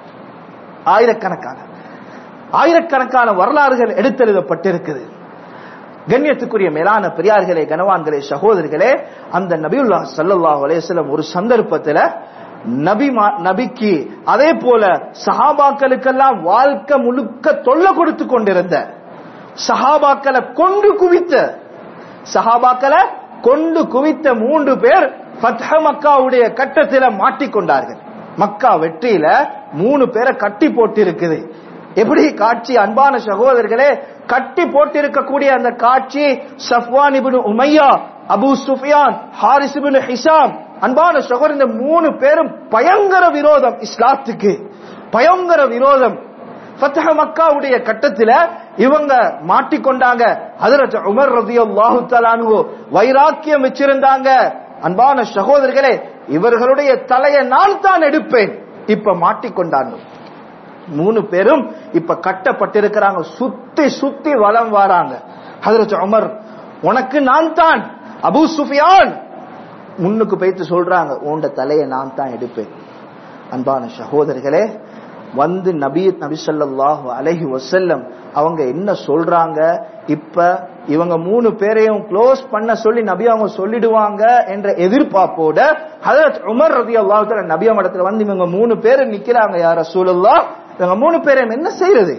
ஆயிரக்கணக்கான ஆயிரக்கணக்கான வரலாறுகள் எடுத்தெழுதப்பட்டிருக்குது கண்ணியத்துக்குரிய மேலான பெரியார்களே கனவான்களே சகோதரிகளே அந்த நபியுல்லா ஸல்லல்லாஹு அலைஹி வஸல்லம் ஒரு சந்தர்ப்பத்துல நபி மா- நபிக்கு அதே போல சஹாபாக்களுக்கெல்லாம் வாழ்க்கை முழுக்க தொல்லை கொடுத்து கொண்டிருந்த சஹாபாக்களை கொண்டு குவித்த சஹாபாக்களை கொண்டு குவித்த மூன்று பேர் ஃபத்ஹ மக்காவுடைய கட்டத்தில மாட்டிக்கொண்டார்கள் மக்கா வெற்றியில மூணு பேரை கட்டி போட்டு இருக்குது எப்படி காட்சி அன்பான சகோதரர்களே கட்டி போட்டிருக்கக்கூடிய அந்த காட்சி Safwan ibn Umayya Abu Sufyan Haris ibn Hisham அன்பான சகோதரர் இந்த மூணு பேரும் பயங்கர விரோதம் இஸ்லாத்துக்கு பயங்கர விரோதம் ஃபத்ஹ மக்காவுடைய கட்டத்துல இவங்க மாட்டிக்கொண்டாங்க ஹஜரத் உமர் ரலியல்லாஹு தஆலா அன்ஹு வைராக்கியம் வச்சிருந்தாங்க அன்பான சகோதரர்களே இவர்களுடைய தலையை நான் தான் எடுப்பேன் இப்ப மாட்டிக்கொண்டாங்க மூணு பேரும் இப்ப கட்டப்பட்டிருக்கிறாங்க சுத்தி சுத்தி வலம் வராங்க ஹஜரத் உமர் உனக்கு நான் தான் அபூ சுஃபியான் முன்னுக்கு போயிட்டு சொல்றாங்க உண்ட தலையை நான் தான் எடுப்பேன் அன்பான சகோதரர்களே வந்து நபி நபி ஸல்லல்லாஹு அலைஹி வஸல்லம் அவங்க என்ன சொல்றாங்க இப்ப இவங்க மூணு பேரையும் க்ளோஸ் பண்ண சொல்லி நபி அவங்க சொல்லிடுவாங்க என்ற எதிர்பார்ப்போட ஹஜரத் உமர் ரலியல்லாஹு தஆலா நபி அவங்க இடத்துல வந்து இவங்க மூணு பேர் நிக்கிறாங்க யார் ரசூலுல்லாஹ் இவங்க மூணு பேரையும் என்ன செய்யறது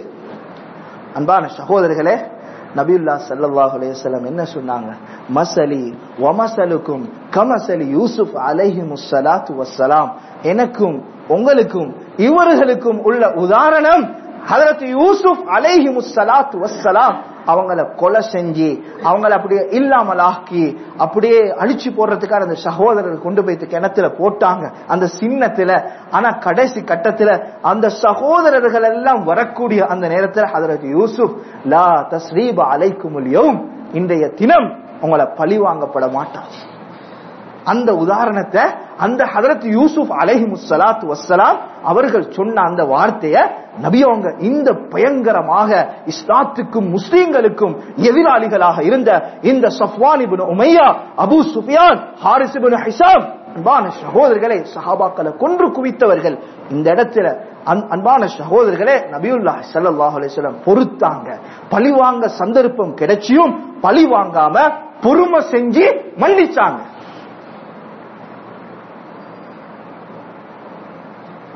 அன்பான சகோதரர்களே நபியுல்லா ஸல்லல்லாஹு அலைஹி வஸல்லம் என்ன சொன்னாங்க மசலி வமசலுக்கும் கமசலி யூசுப் அலைஹிமுஸ் ஸலாத்து வஸ்ஸலாம் எனக்கும் உங்களுக்கும் இவர்களுக்கும் உள்ள உதாரணம் ஹஜரத் யூசுப் அலைஹிமுஸ் ஸலாத்து வஸ்ஸலாம் அவங்கள கொலை செஞ்சு அவங்கள அப்படியே இல்லாமல் ஆக்கி அப்படியே அழிச்சு போடுறதுக்காக அந்த சகோதரர்கள் கொண்டு போய் கிணத்துல போட்டாங்க அந்த சின்னத்துல ஆனா கடைசி கட்டத்துல அந்த சகோதரர்கள் எல்லாம் வரக்கூடிய அந்த நேரத்துல ஹதரத் யூசுப் லா தஸ்ரீப அலைக்குமுல் யௌம் இன்றைய தினம் உங்களை பழி வாங்கப்பட மாட்டான் அந்த உதாரணத்தை அந்த ஹதரத் யூசுப் அலைஹி முஸ்ஸலாத்து வஸ்ஸலாம் அவர்கள் சொன்ன அந்த வார்த்தைய நபி அவங்க இந்த பயங்கரமாக இஸ்லாத்துக்கும் முஸ்லீம்களுக்கும் எதிராளிகளாக இருந்த இந்த Safwan ibn Umayya Abu Sufyan Haris ibn Hisham அன்பான சகோதரர்களே சஹாபாக்களை கொன்று குவித்தவர்கள் இந்த இடத்துல அன்- அன்பான சகோதரர்களே நபியுல்லாஹ் ஸல்லல்லாஹு அலைஹி வஸல்லம் பொறுத்தாங்க பழிவாங்க சந்தர்ப்பம் கிடைச்சியும் பழி வாங்காம பொறுமை செஞ்சு மன்னிச்சாங்க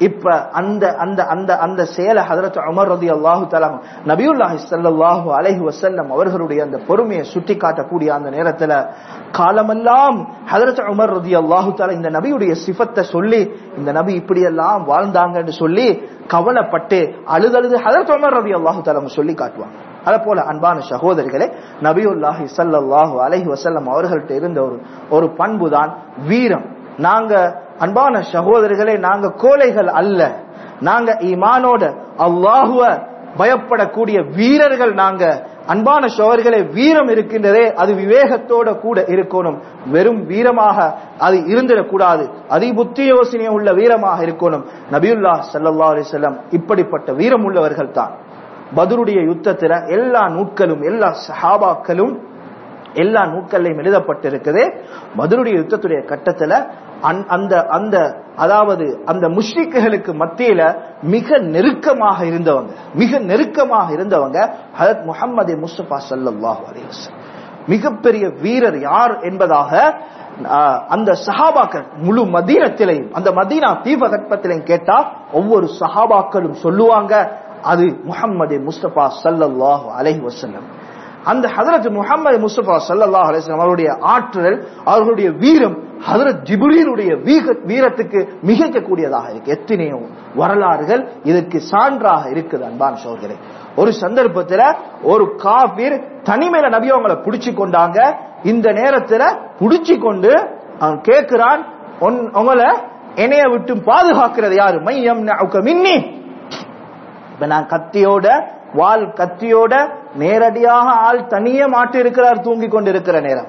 இப்ப அந்த அந்த அந்த அந்த செயலை ஹதரத் உமர் ரதி அல்லாஹு தலாம் நபியுல்லாஹி ஸல்லல்லாஹு அலைஹி வஸல்லம் அவர்களுடைய அந்த பொறுமையை சுட்டி காட்டக்கூடிய அந்த நேரத்துல காலமெல்லாம் ஹதரத் உமர் ரதி அல்லாஹு தஆலா இந்த நபியுடைய சிஃபத்தை சொல்லி இந்த நபி இப்படி எல்லாம் வாழ்ந்தாங்கன்னு சொல்லி கவலைப்பட்டு அழுதழுது ஹதரத் உமர் ரதி அல்லாஹு தஆலா சொல்லி காட்டுவாங்க அதே போல அன்பான சகோதரிகளே நபியுல்லாஹி ஸல்லல்லாஹு அலைஹி வஸல்லம் அவர்கள்ட்ட இருந்த ஒரு ஒரு பண்பு தான் வீரம் நாங்க அன்பான சகோதரர்களே நாங்க கோழைகள் அல்ல நாங்க ஈமானோட அல்லாஹுவ பயப்படக்கூடிய வீரர்கள் நாங்க அன்பான சோழர்களே வீரம் இருக்கின்றதே அது விவேகத்தோட கூட இருக்கணும் வெறும் வீரமாக அது இருந்திடக்கூடாது அதி புத்தி யோசனை உள்ள வீரமாக இருக்கணும் நபியுல்லா சல்லா அலிசல்லாம் இப்படிப்பட்ட வீரம் உள்ளவர்கள் தான் பதுருடைய யுத்தத்துல எல்லா நூட்களும் எல்லா சஹாபாக்களும் எல்லா நூட்கள்லையும் எழுதப்பட்டிருக்குது பதுருடைய யுத்தத்துடைய கட்டத்துல அந்த அந்த அதாவது அந்த முஷ்ரிக்குகளுக்கு மத்தியில மிக நெருக்கமாக இருந்தவங்க மிக நெருக்கமாக இருந்தவங்க ஹரத் முகமது முஸ்தபா சல்லாஹூ அலிவசம் மிகப்பெரிய வீரர் யார் என்பதாக அந்த சஹாபாக்கள் முழு மதீனத்திலையும் அந்த மதீனா தீபகற்பத்திலையும் கேட்டா ஒவ்வொரு சஹாபாக்களும் சொல்லுவாங்க அது முகம்மது முஸ்தபா சல்லல்லாஹு அலஹி வசல்லம் அந்த ஹதரத் முகமது முஸ்தபா சல்லாஹ் அலிஸ்லாம் அவருடைய ஆற்றல் அவர்களுடைய வீரம் ஹதரத் ஜிபுரீனுடைய வீரத்துக்கு மிகைக்கக்கூடியதாக இருக்கு எத்தனையோ வரலாறுகள் இதற்கு சான்றாக இருக்குது அன்பான் சோர்களே ஒரு சந்தர்ப்பத்துல ஒரு காபீர் தனிமையில நபி அவங்களை புடிச்சு கொண்டாங்க இந்த நேரத்துல புடிச்சு கொண்டு அவன் கேட்கிறான் உங்களை என்னைய விட்டு பாதுகாக்கிறது யாரு மையம் மின்னி இப்ப நான் கத்தியோட வால் கத்தியோட நேரடியாக ஆள் தனியே மாட்டி இருக்கிறார் தூங்கி கொண்டிருக்கிற நேரம்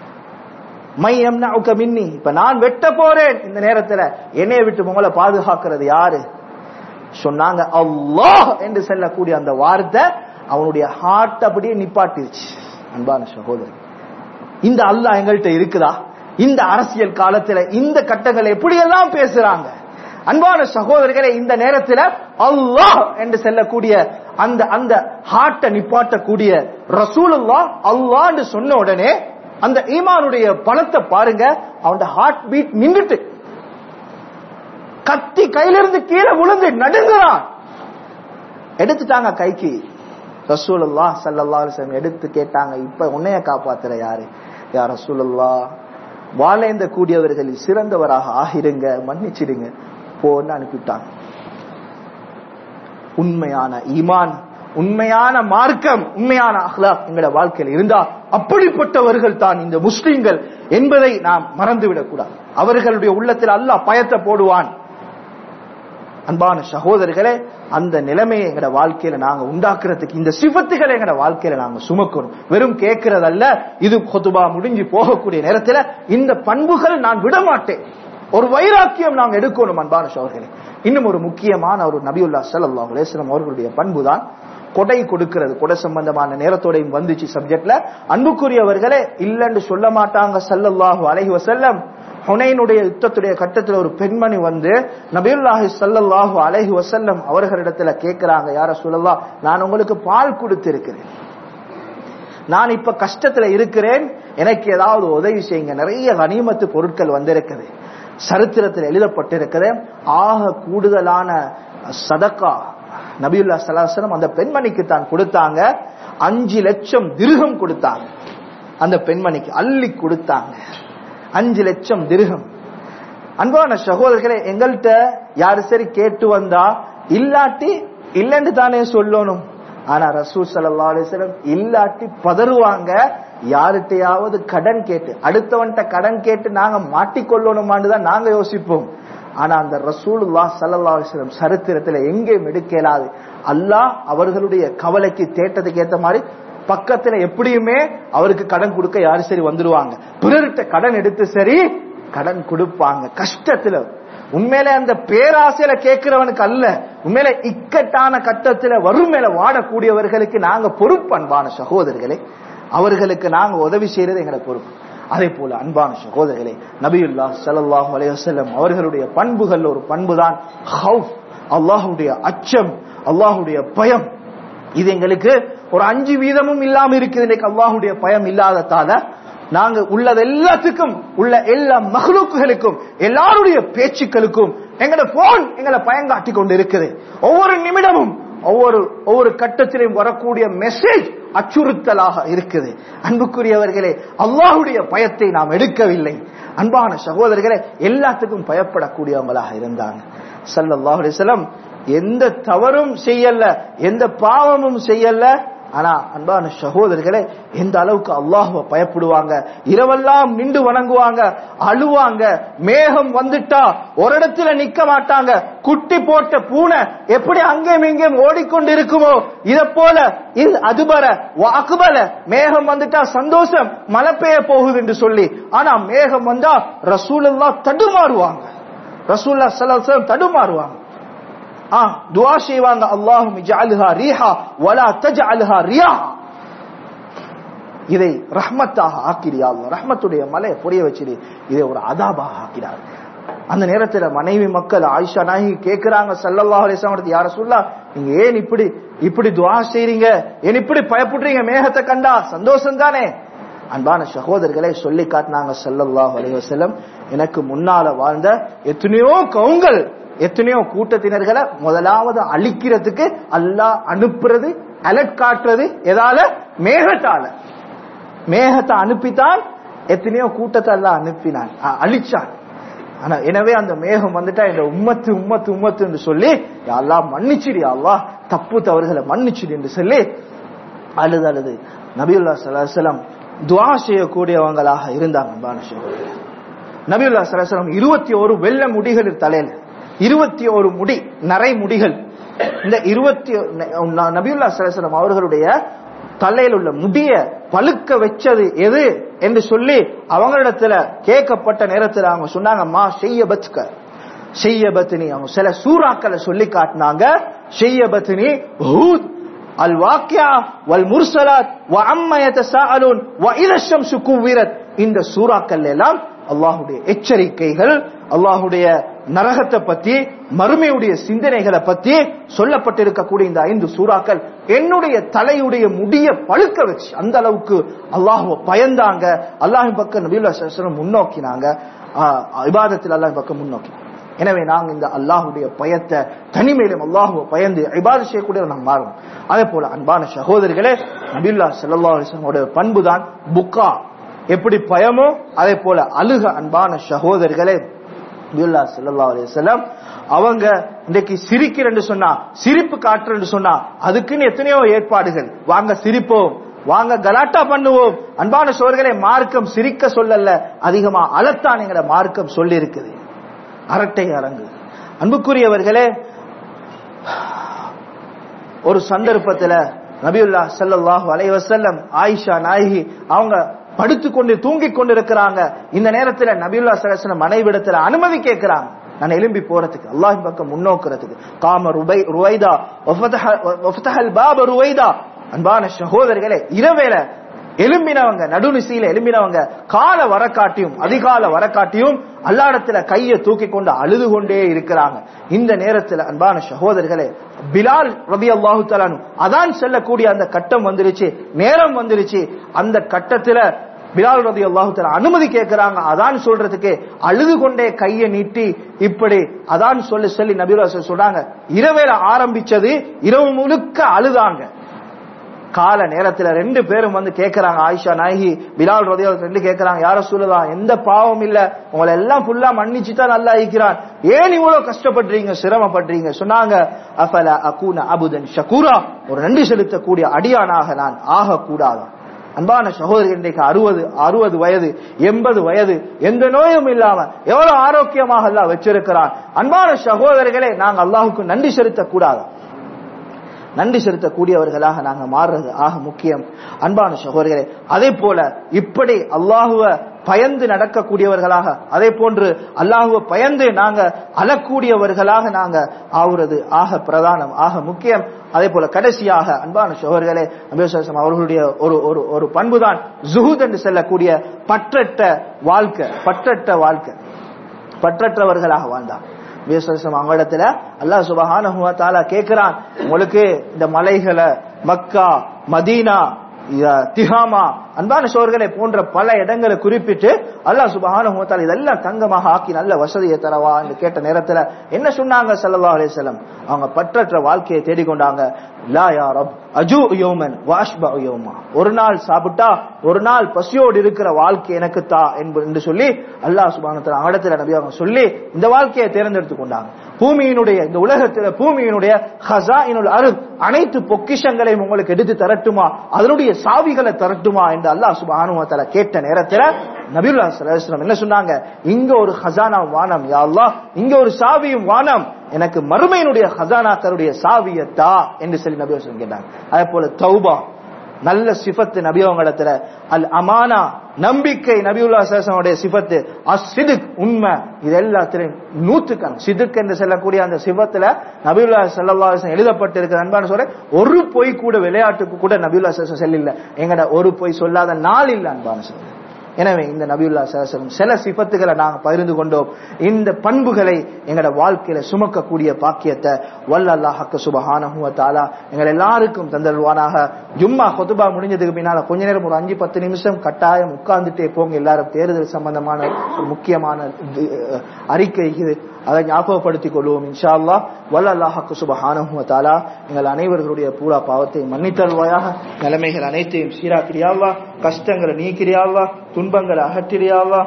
மையம் மின்னி இப்ப நான் வெட்ட போறேன் இந்த நேரத்துல என்னைய விட்டு உங்களை பாதுகாக்கிறது யாரு சொன்னாங்க அல்லாஹ் என்று சொல்லக்கூடிய அந்த வார்த்தை அவனுடைய ஹார்ட் அப்படியே நிப்பாட்டிருச்சு அன்பான சகோதரன் இந்த அல்லாஹ் எங்கள்கிட்ட இருக்குதா இந்த அரசியல் காலத்துல இந்த கட்டங்கள் எப்படி எல்லாம் பேசுறாங்க அன்பான சகோதரர்களே இந்த நேரத்தில் அல்லாஹ் என்று செல்லக்கூடிய அந்த அந்த ஹார்ட்டை நிப்பாட்டக்கூடிய ரசூலுல்லா அல்லான்னு சொன்ன உடனே அந்த ஈமானுடைய பணத்தை பாருங்க அவன் ஹார்ட் பீட் நின்றுட்டு கத்தி கையிலிருந்து கீழே விழுந்து நடுங்குறான் எடுத்துட்டாங்க கைக்கு ரசூலுல்லா சல்லல்லா எடுத்து கேட்டாங்க இப்ப உன்னைய காப்பாத்துற யாரு யார் ரசூலுல்லா வாழேந்த கூடியவர்களில் சிறந்தவராக ஆகிருங்க மன்னிச்சிடுங்க போன்னு அனுப்பிட்டாங்க உண்மையான ஈமான் உண்மையான மார்க்கம் உண்மையான அஹ்லாக் எங்களோட வாழ்க்கையில் இருந்தா அப்படிப்பட்டவர்கள் தான் இந்த முஸ்லிம்கள் என்பதை நாம் மறந்துவிடக் கூடாது அவர்களுடைய உள்ளத்தில் அல்லாஹ் பயத்தை போடுவான் அன்பான சகோதரர்களே அந்த நிலைமையை எங்கட வாழ்க்கையில நாங்க உண்டாக்குறதுக்கு இந்த சிபத்துகளை எங்கட வாழ்க்கையில நாங்க சுமக்கணும் வெறும் கேட்கறதல்ல இது கொத்துபா முடிஞ்சு போகக்கூடிய நேரத்துல இந்த பண்புகள் நான் விட மாட்டேன் ஒரு வைராக்கியம் நாங்க எடுக்கணும் அன்பான சோர்களே இன்னும் ஒரு முக்கியமான ஒரு நபியுல்லா சல்லாஹ் அலேஸ்லம் அவர்களுடைய பண்பு தான் கொடை கொடுக்கிறது கொடை சம்பந்தமான நேரத்தோடையும் வந்துச்சு சப்ஜெக்ட்ல அன்புக்குரியவர்களே இல்லன்னு சொல்ல மாட்டாங்க சல்லல்லாஹு அலைஹி வசல்லம் ஹுனைனுடைய யுத்தத்துடைய கட்டத்தில் ஒரு பெண்மணி வந்து நபியுல்லாஹி சல்லல்லாஹு அலைஹி வசல்லம் அவர்களிடத்துல கேட்கிறாங்க யார சொல்லலாம் நான் உங்களுக்கு பால் கொடுத்திருக்கிறேன் நான் இப்ப கஷ்டத்துல இருக்கிறேன் எனக்கு ஏதாவது உதவி செய்யுங்க நிறைய கனிமத்து பொருட்கள் வந்திருக்குது சரித்திரத்தில் எழுதப்பட்டிருக்கிற ஆக கூடுதலான சதக்கா நபியுல்லா சலாசலம் அந்த பெண்மணிக்கு தான் கொடுத்தாங்க அஞ்சு லட்சம் திருகம் கொடுத்தாங்க அந்த பெண்மணிக்கு அள்ளி கொடுத்தாங்க அஞ்சு லட்சம் திருகம் அன்பான சகோதரர்களே எங்கள்கிட்ட யாரு சரி கேட்டு வந்தா இல்லாட்டி இல்லைன்னு தானே சொல்லணும் ஆனா ரசூல் சல்லா அலிஸ்லம் இல்லாட்டி பதறுவாங்க யார்கிட்டயாவது கடன் கேட்டு அடுத்தவன்கிட்ட கடன் கேட்டு நாங்க மாட்டிக்கொள்ளணுமான்னு தான் நாங்க யோசிப்போம் ஆனா அந்த ரசூலுல்லா சல்லா அலிஸ்லம் சரித்திரத்துல எங்கேயும் எடுக்கலாது அல்லாஹ் அவர்களுடைய கவலைக்கு தேட்டத்துக்கு ஏத்த மாதிரி பக்கத்துல எப்படியுமே அவருக்கு கடன் கொடுக்க யாரு சரி வந்துருவாங்க பிறர்கிட்ட கடன் எடுத்து சரி கடன் கொடுப்பாங்க கஷ்டத்துல உண்மையில அந்த பேராசையில கேட்கிறவனுக்கு அல்ல உண்மையில இக்கட்டான கட்டத்துல வறுமையில வாடக்கூடியவர்களுக்கு நாங்க பொறுப்பு அன்பான சகோதரர்களே அவர்களுக்கு நாங்க உதவி செய்யறது எங்களை பொறுப்பு அதே போல அன்பான சகோதரர்களே நபியுல்லா சல்லாஹூ அலையம் அவர்களுடைய பண்புகள் ஒரு பண்புதான் ஹவுஃப் அல்லாஹுடைய அச்சம் அல்லாஹுடைய பயம் இது எங்களுக்கு ஒரு அஞ்சு வீதமும் இல்லாம இருக்குது இன்னைக்கு அல்லாஹுடைய பயம் இல்லாததால நாங்க உள்ளது எல்லாத்துக்கும் உள்ள எல்லா மகளுக்குகளுக்கும் எல்லாருடைய பேச்சுக்களுக்கும் எங்கட போன் எங்களை பயங்காட்டி கொண்டு இருக்குது ஒவ்வொரு நிமிடமும் ஒவ்வொரு ஒவ்வொரு கட்டத்திலும் வரக்கூடிய மெசேஜ் அச்சுறுத்தலாக இருக்குது அன்புக்குரியவர்களே அல்லாஹுடைய பயத்தை நாம் எடுக்கவில்லை அன்பான சகோதரர்களே எல்லாத்துக்கும் பயப்படக்கூடியவங்களாக இருந்தாங்க சல்லல்லாஹு அலைஹி வஸல்லம் எந்த தவறும் செய்யல எந்த பாவமும் செய்யல ஆனா அன்பான சகோதரர்களே எந்த அளவுக்கு அல்லாஹுவ பயப்படுவாங்க இரவெல்லாம் நின்று வணங்குவாங்க அழுவாங்க மேகம் வந்துட்டா ஒரு இடத்துல நிக்க மாட்டாங்க குட்டி போட்ட பூனை எப்படி அங்கேயும் இங்கேயும் ஓடிக்கொண்டு இருக்குமோ இத போல இது அதுபர அக்குபல மேகம் வந்துட்டா சந்தோஷம் மழை பெய்ய போகுது என்று சொல்லி ஆனா மேகம் வந்தா ரசூலுல்லா தடுமாறுவாங்க ரசூல்லா சல்லாஹ் தடுமாறுவாங்க ஆ துவா செய்வாங்க அல்லாஹும் இஜஅல்ஹா ரீஹா வலா தஜஅல்ஹா ரியாஹா இதை ரஹ்மத்தாக ஆக்கிறியா அல்லாஹ் ரஹ்மத்துடைய மலையை புரிய வச்சிரு இதை ஒரு அதாபாக ஆக்கிறார் அந்த நேரத்துல மனைவி மக்கள் ஆயிஷா நாயகி கேக்குறாங்க சல்லல்லாஹு அலைஹி வஸல்லம் யார சொல்லா நீங்க ஏன் இப்படி இப்படி துவா செய்றீங்க ஏன் இப்படி பயப்படுறீங்க மேகத்தை கண்டா சந்தோஷம் தானே அன்பான சகோதரர்களை சொல்லி காட்டினாங்க சல்லல்லாஹு அலைஹி வஸல்லம் எனக்கு முன்னால வாழ்ந்த எத்தனையோ கவுங்கள் எத்தனையோ கூட்டத்தினர்களை முதலாவது அழிக்கிறதுக்கு அல்லாஹ் அனுப்புறது அலர்ட் காட்டுறது எதால மேகத்தால மேகத்தை அனுப்பித்தான் எத்தனையோ கூட்டத்தை எல்லாம் அனுப்பினான் அ- அழிச்சான் ஆனா எனவே அந்த மேகம் வந்துட்டா இந்த உம்மத்து உம்மத்து உம்மத்து என்று சொல்லி அல்லா மன்னிச்சிடு அல்லாஹ் தப்பு தவறுகளை மன்னிச்சிடு என்று சொல்லி அழுது அழுது நபியுல்லா சலாஹலம் துவா செய்யக்கூடியவங்களாக இருந்தாங்க அன்பான சகோதரர்களே. நபியுல்லா சலாஹலம் இருபத்தி ஒரு வெள்ள முடிகள் தலையில இருபத்தி ஒரு முடி நரை முடிகள் இந்த இருபத்தி நபியுல்லா சலாஹலம் அவர்களுடைய தலையில் உள்ள முடிய பழுக்க வச்சது எது என்று சொல்லி அவங்களிடத்துல கேட்கப்பட்ட நேரத்துல அவங்க சொன்னாங்க மா செய்ய பத்துக்க செய்ய பத்தினி அவங்க சில சூறாக்களை சொல்லி காட்டினாங்க செய்ய பத்தினி ஹூத் அல் வாக்கியா வல் முர்சலாத் வ அம்ம யதசாஅலூன் வ இதா ஷம்சு குவ்விரத் இந்த சூறாக்கள் எல்லாம் அல்லாஹ்வுடைய எச்சரிக்கைகள் அல்லாஹ்வுடைய நரகத்தை பத்தி மறுமையுடைய சிந்தனைகளை பத்தி சொல்லப்பட்டிருக்கக்கூடிய இந்த ஐந்து சூறாக்கள் என்னுடைய தலையுடைய முடிய பழுக்க வச்சு அந்த அளவுக்கு அல்லாஹ்வ பயந்தாங்க அல்லாஹின் பக்கம் நபியுல்லா சல்லம் முன்னோக்கினாங்க இபாதத்தில் அல்லாஹ் பக்கம் முன்னோக்கினாங்க எனவே நாங்க இந்த அல்லாஹுடைய பயத்தை தனிமையிலும் அல்லாஹுவ பயந்து இபாத செய்யக்கூடிய நாங்க மாறும் அதே போல அன்பான சகோதரிகளே நபியுல்லா ஸல்லல்லாஹு அலைஹி வஸல்லம் பண்பு தான் புக்கா எப்படி பயமோ அதே போல அழுக அன்பான சகோதரிகளே நபியுல்லா ஸல்லல்லாஹு அலைஹி வஸல்லம் அவங்க இன்னைக்கு சிரிக்கிறேன்னு சொன்னா சிரிப்பு காட்டுறேன்னு சொன்னா அதுக்குன்னு எத்தனையோ ஏற்பாடுகள் வாங்க சிரிப்போம் வாங்க கலாட்டா பண்ணுவோம் அன்பான சோர்களே மார்க்கம் சிரிக்க சொல்லல அதிகமா அலத்தான் எங்கட மார்க்கம் சொல்லி இருக்குது அரட்டை அரங்கு அன்புக்குரியவர்களே ஒரு சந்தர்ப்பத்துல நபியுல்லா ஸல்லல்லாஹு அலைஹி வஸல்லம் ஆயிஷா நாயகி அவங்க படுத்துக்கொண்டு தூங்கிக் கொண்டு இருக்கிறாங்க இந்த நேரத்துல நபியுல்லா ஸல்லல்லாஹு மனைவிடத்துல அனுமதி கேட்கிறாங்க நான் எழும்பி போறதுக்கு அல்லாஹின் பக்கம் முன்னோக்குறதுக்கு காம ருபை ருவைதா வஃபதஹல் பாப ருவைதா அன்பான சகோதரர்களே இரவேல எலும்பினவங்க நடுநிசையில எலும்பினவங்க கால வரக்காட்டியும் அதிகால வரக்காட்டியும் அல்லாடத்துல கையை தூக்கி கொண்டு அழுது கொண்டே இருக்கிறாங்க இந்த நேரத்துல அன்பான சகோதரர்களே பிலால் ரபி அல்லாஹு தலானு அதான் செல்லக்கூடிய அந்த கட்டம் வந்துருச்சு நேரம் வந்துருச்சு அந்த கட்டத்துல பிலால் ரதி அல்லாஹு அனுமதி கேட்கிறாங்க அதான் சொல்றதுக்கு அழுது கொண்டே கையை நீட்டி இப்படி அதான் சொல்லி சொல்லி நபிரா சொல்றாங்க இரவேல ஆரம்பிச்சது இரவு முழுக்க அழுதாங்க கால நேரத்துல ரெண்டு பேரும் வந்து கேக்குறாங்க ஆயிஷா நாயகி பிலால் ரதியா ரெண்டு கேக்குறாங்க யார சொல்லலாம் எந்த பாவம் இல்ல உங்களை எல்லாம் ஃபுல்லா மன்னிச்சு தான் நல்லா இருக்கிறான் ஏன் இவ்வளவு கஷ்டப்படுறீங்க சிரமப்படுறீங்க சொன்னாங்க அஃபல அகூன அபுதன் ஷகூரா ஒரு நன்றி செலுத்தக்கூடிய அடியானாக நான் ஆக கூடாதா அன்பான சகோதரி இன்றைக்கு அறுபது அறுபது வயது எண்பது வயது எந்த நோயும் இல்லாம எவ்வளவு ஆரோக்கியமாக எல்லாம் வச்சிருக்கிறான் அன்பான சகோதரர்களே நாங்க அல்லாஹுக்கு நன்றி செலுத்த கூடாதா நன்றி செலுத்தக்கூடியவர்களாக நாங்க மாறுறது ஆக முக்கியம் அன்பான சகோதரர்களே அதே போல இப்படி அல்லாஹுவ பயந்து நடக்கக்கூடியவர்களாக அதே போன்று அல்லாஹுவ பயந்து நாங்க அழக்கூடியவர்களாக நாங்க ஆகுறது ஆக பிரதானம் ஆக முக்கியம் அதே போல கடைசியாக அன்பான சகோதரர்களே அபிசாசம் அவர்களுடைய ஒரு ஒரு ஒரு பண்புதான் ஜுஹூத் என்று செல்லக்கூடிய பற்றற்ற வாழ்க்கை பற்றற்ற வாழ்க்கை பற்றற்றவர்களாக வாழ்ந்தார் விசேஷம் அவங்களிடத்துல அல்லாஹ் சுபஹானஹு வ தஆலா கேக்குறான் உங்களுக்கு இந்த மலைகளை மக்கா மதீனா திஹாமா அன்பான சோர்களே போன்ற பல இடங்களை குறிப்பிட்டு அல்லாஹ் சுபஹானஹு வ தஆலா இதெல்லாம் தங்கமாக ஆக்கி நல்ல வசதியை தரவா என்று கேட்ட நேரத்துல என்ன சொன்னாங்க ஸல்லல்லாஹு அலைஹி வஸல்லம் அவங்க பற்றற்ற வாழ்க்கையை தேடிக்கொண்டாங்க லா யா ரப் அஜு யோமன் வாஷ்பா யோமா ஒரு நாள் சாப்பிட்டா ஒரு நாள் பசியோடு இருக்கிற வாழ்க்கை எனக்கு தா என்பது என்று சொல்லி அல்லாஹ் சுப்ஹானஹு வ தஆலா அவடத்துல நபி அவங்க சொல்லி இந்த வாழ்க்கையை தேர்ந்தெடுத்து கொண்டாங்க பூமியினுடைய இந்த உலகத்துல பூமியினுடைய ஹசாயினுல் அருள் அனைத்து பொக்கிஷங்களையும் உங்களுக்கு எடுத்து தரட்டுமா அதனுடைய சாவிகளை தரட்டுமா என்று அல்லாஹ் சுப்ஹானஹு வ தஆலா கேட்ட நேரத்துல நபியுல்லா ஸல்லல்லாஹு அலைஹி வஸல்லம் என்ன சொன்னாங்க இங்க ஒரு ஹசானா வானம் யா அல்லாஹ் இங்க ஒரு சாவியும் வானம் எனக்கு மறுமையினுடைய ஹசானாக்களுடைய சாவியத்தா என்று சொல்லி நபி வஸல்லம் கேட்டாங்க அதே போல தௌபா நல்ல சிஃபத்து நபி அவங்களிடத்துல அல் அமானா நம்பிக்கை நபியுல்லா சேசனுடைய சிஃபத்து அசிதுக் உண்மை இது எல்லாத்திலையும் நூத்துக்கண் சிதுக் என்று சொல்லக்கூடிய அந்த சிவத்துல நபியுல்லா சல்லா எழுதப்பட்டிருக்கிற அன்பான சொல்ற ஒரு பொய் கூட விளையாட்டுக்கு கூட நபியுல்லா சேசன் செல்லில்ல எங்கட ஒரு பொய் சொல்லாத நாள் இல்ல அன்பான சொல்ற எனவே இந்த நபியுல்லா சலம் சில சிபத்துகளை நாங்க பகிர்ந்து கொண்டோம் இந்த பண்புகளை எங்கட வாழ்க்கையில சுமக்கக்கூடிய பாக்கியத்தை வல்ல அல்லாஹக்க சுபஹானஹு வ தஆலா எங்கள் எல்லாருக்கும் தந்தல்வானாக ஜும்மா கொத்துபா முடிஞ்சதுக்கு பின்னால கொஞ்ச நேரம் ஒரு அஞ்சு பத்து நிமிஷம் கட்டாயம் உட்கார்ந்துட்டே போங்க எல்லாரும் தேர்தல் சம்பந்தமான ஒரு முக்கியமான இது, அஹ், அறிக்கை இது அதை ஞாபகப்படுத்திக் கொள்வோம் இன்ஷா அல்லாஹ் வல்ல அல்லாஹக்கு சுபஹானஹு வ தஆலா எங்கள் அனைவர்களுடைய பூரா பாவத்தை மன்னித்தருவாயாக நிலைமைகள் அனைத்தையும் சீராக்கிறியாவா கஷ்டங்களை நீக்கிறியாவா துன்பங்களை அகற்றிறியாவா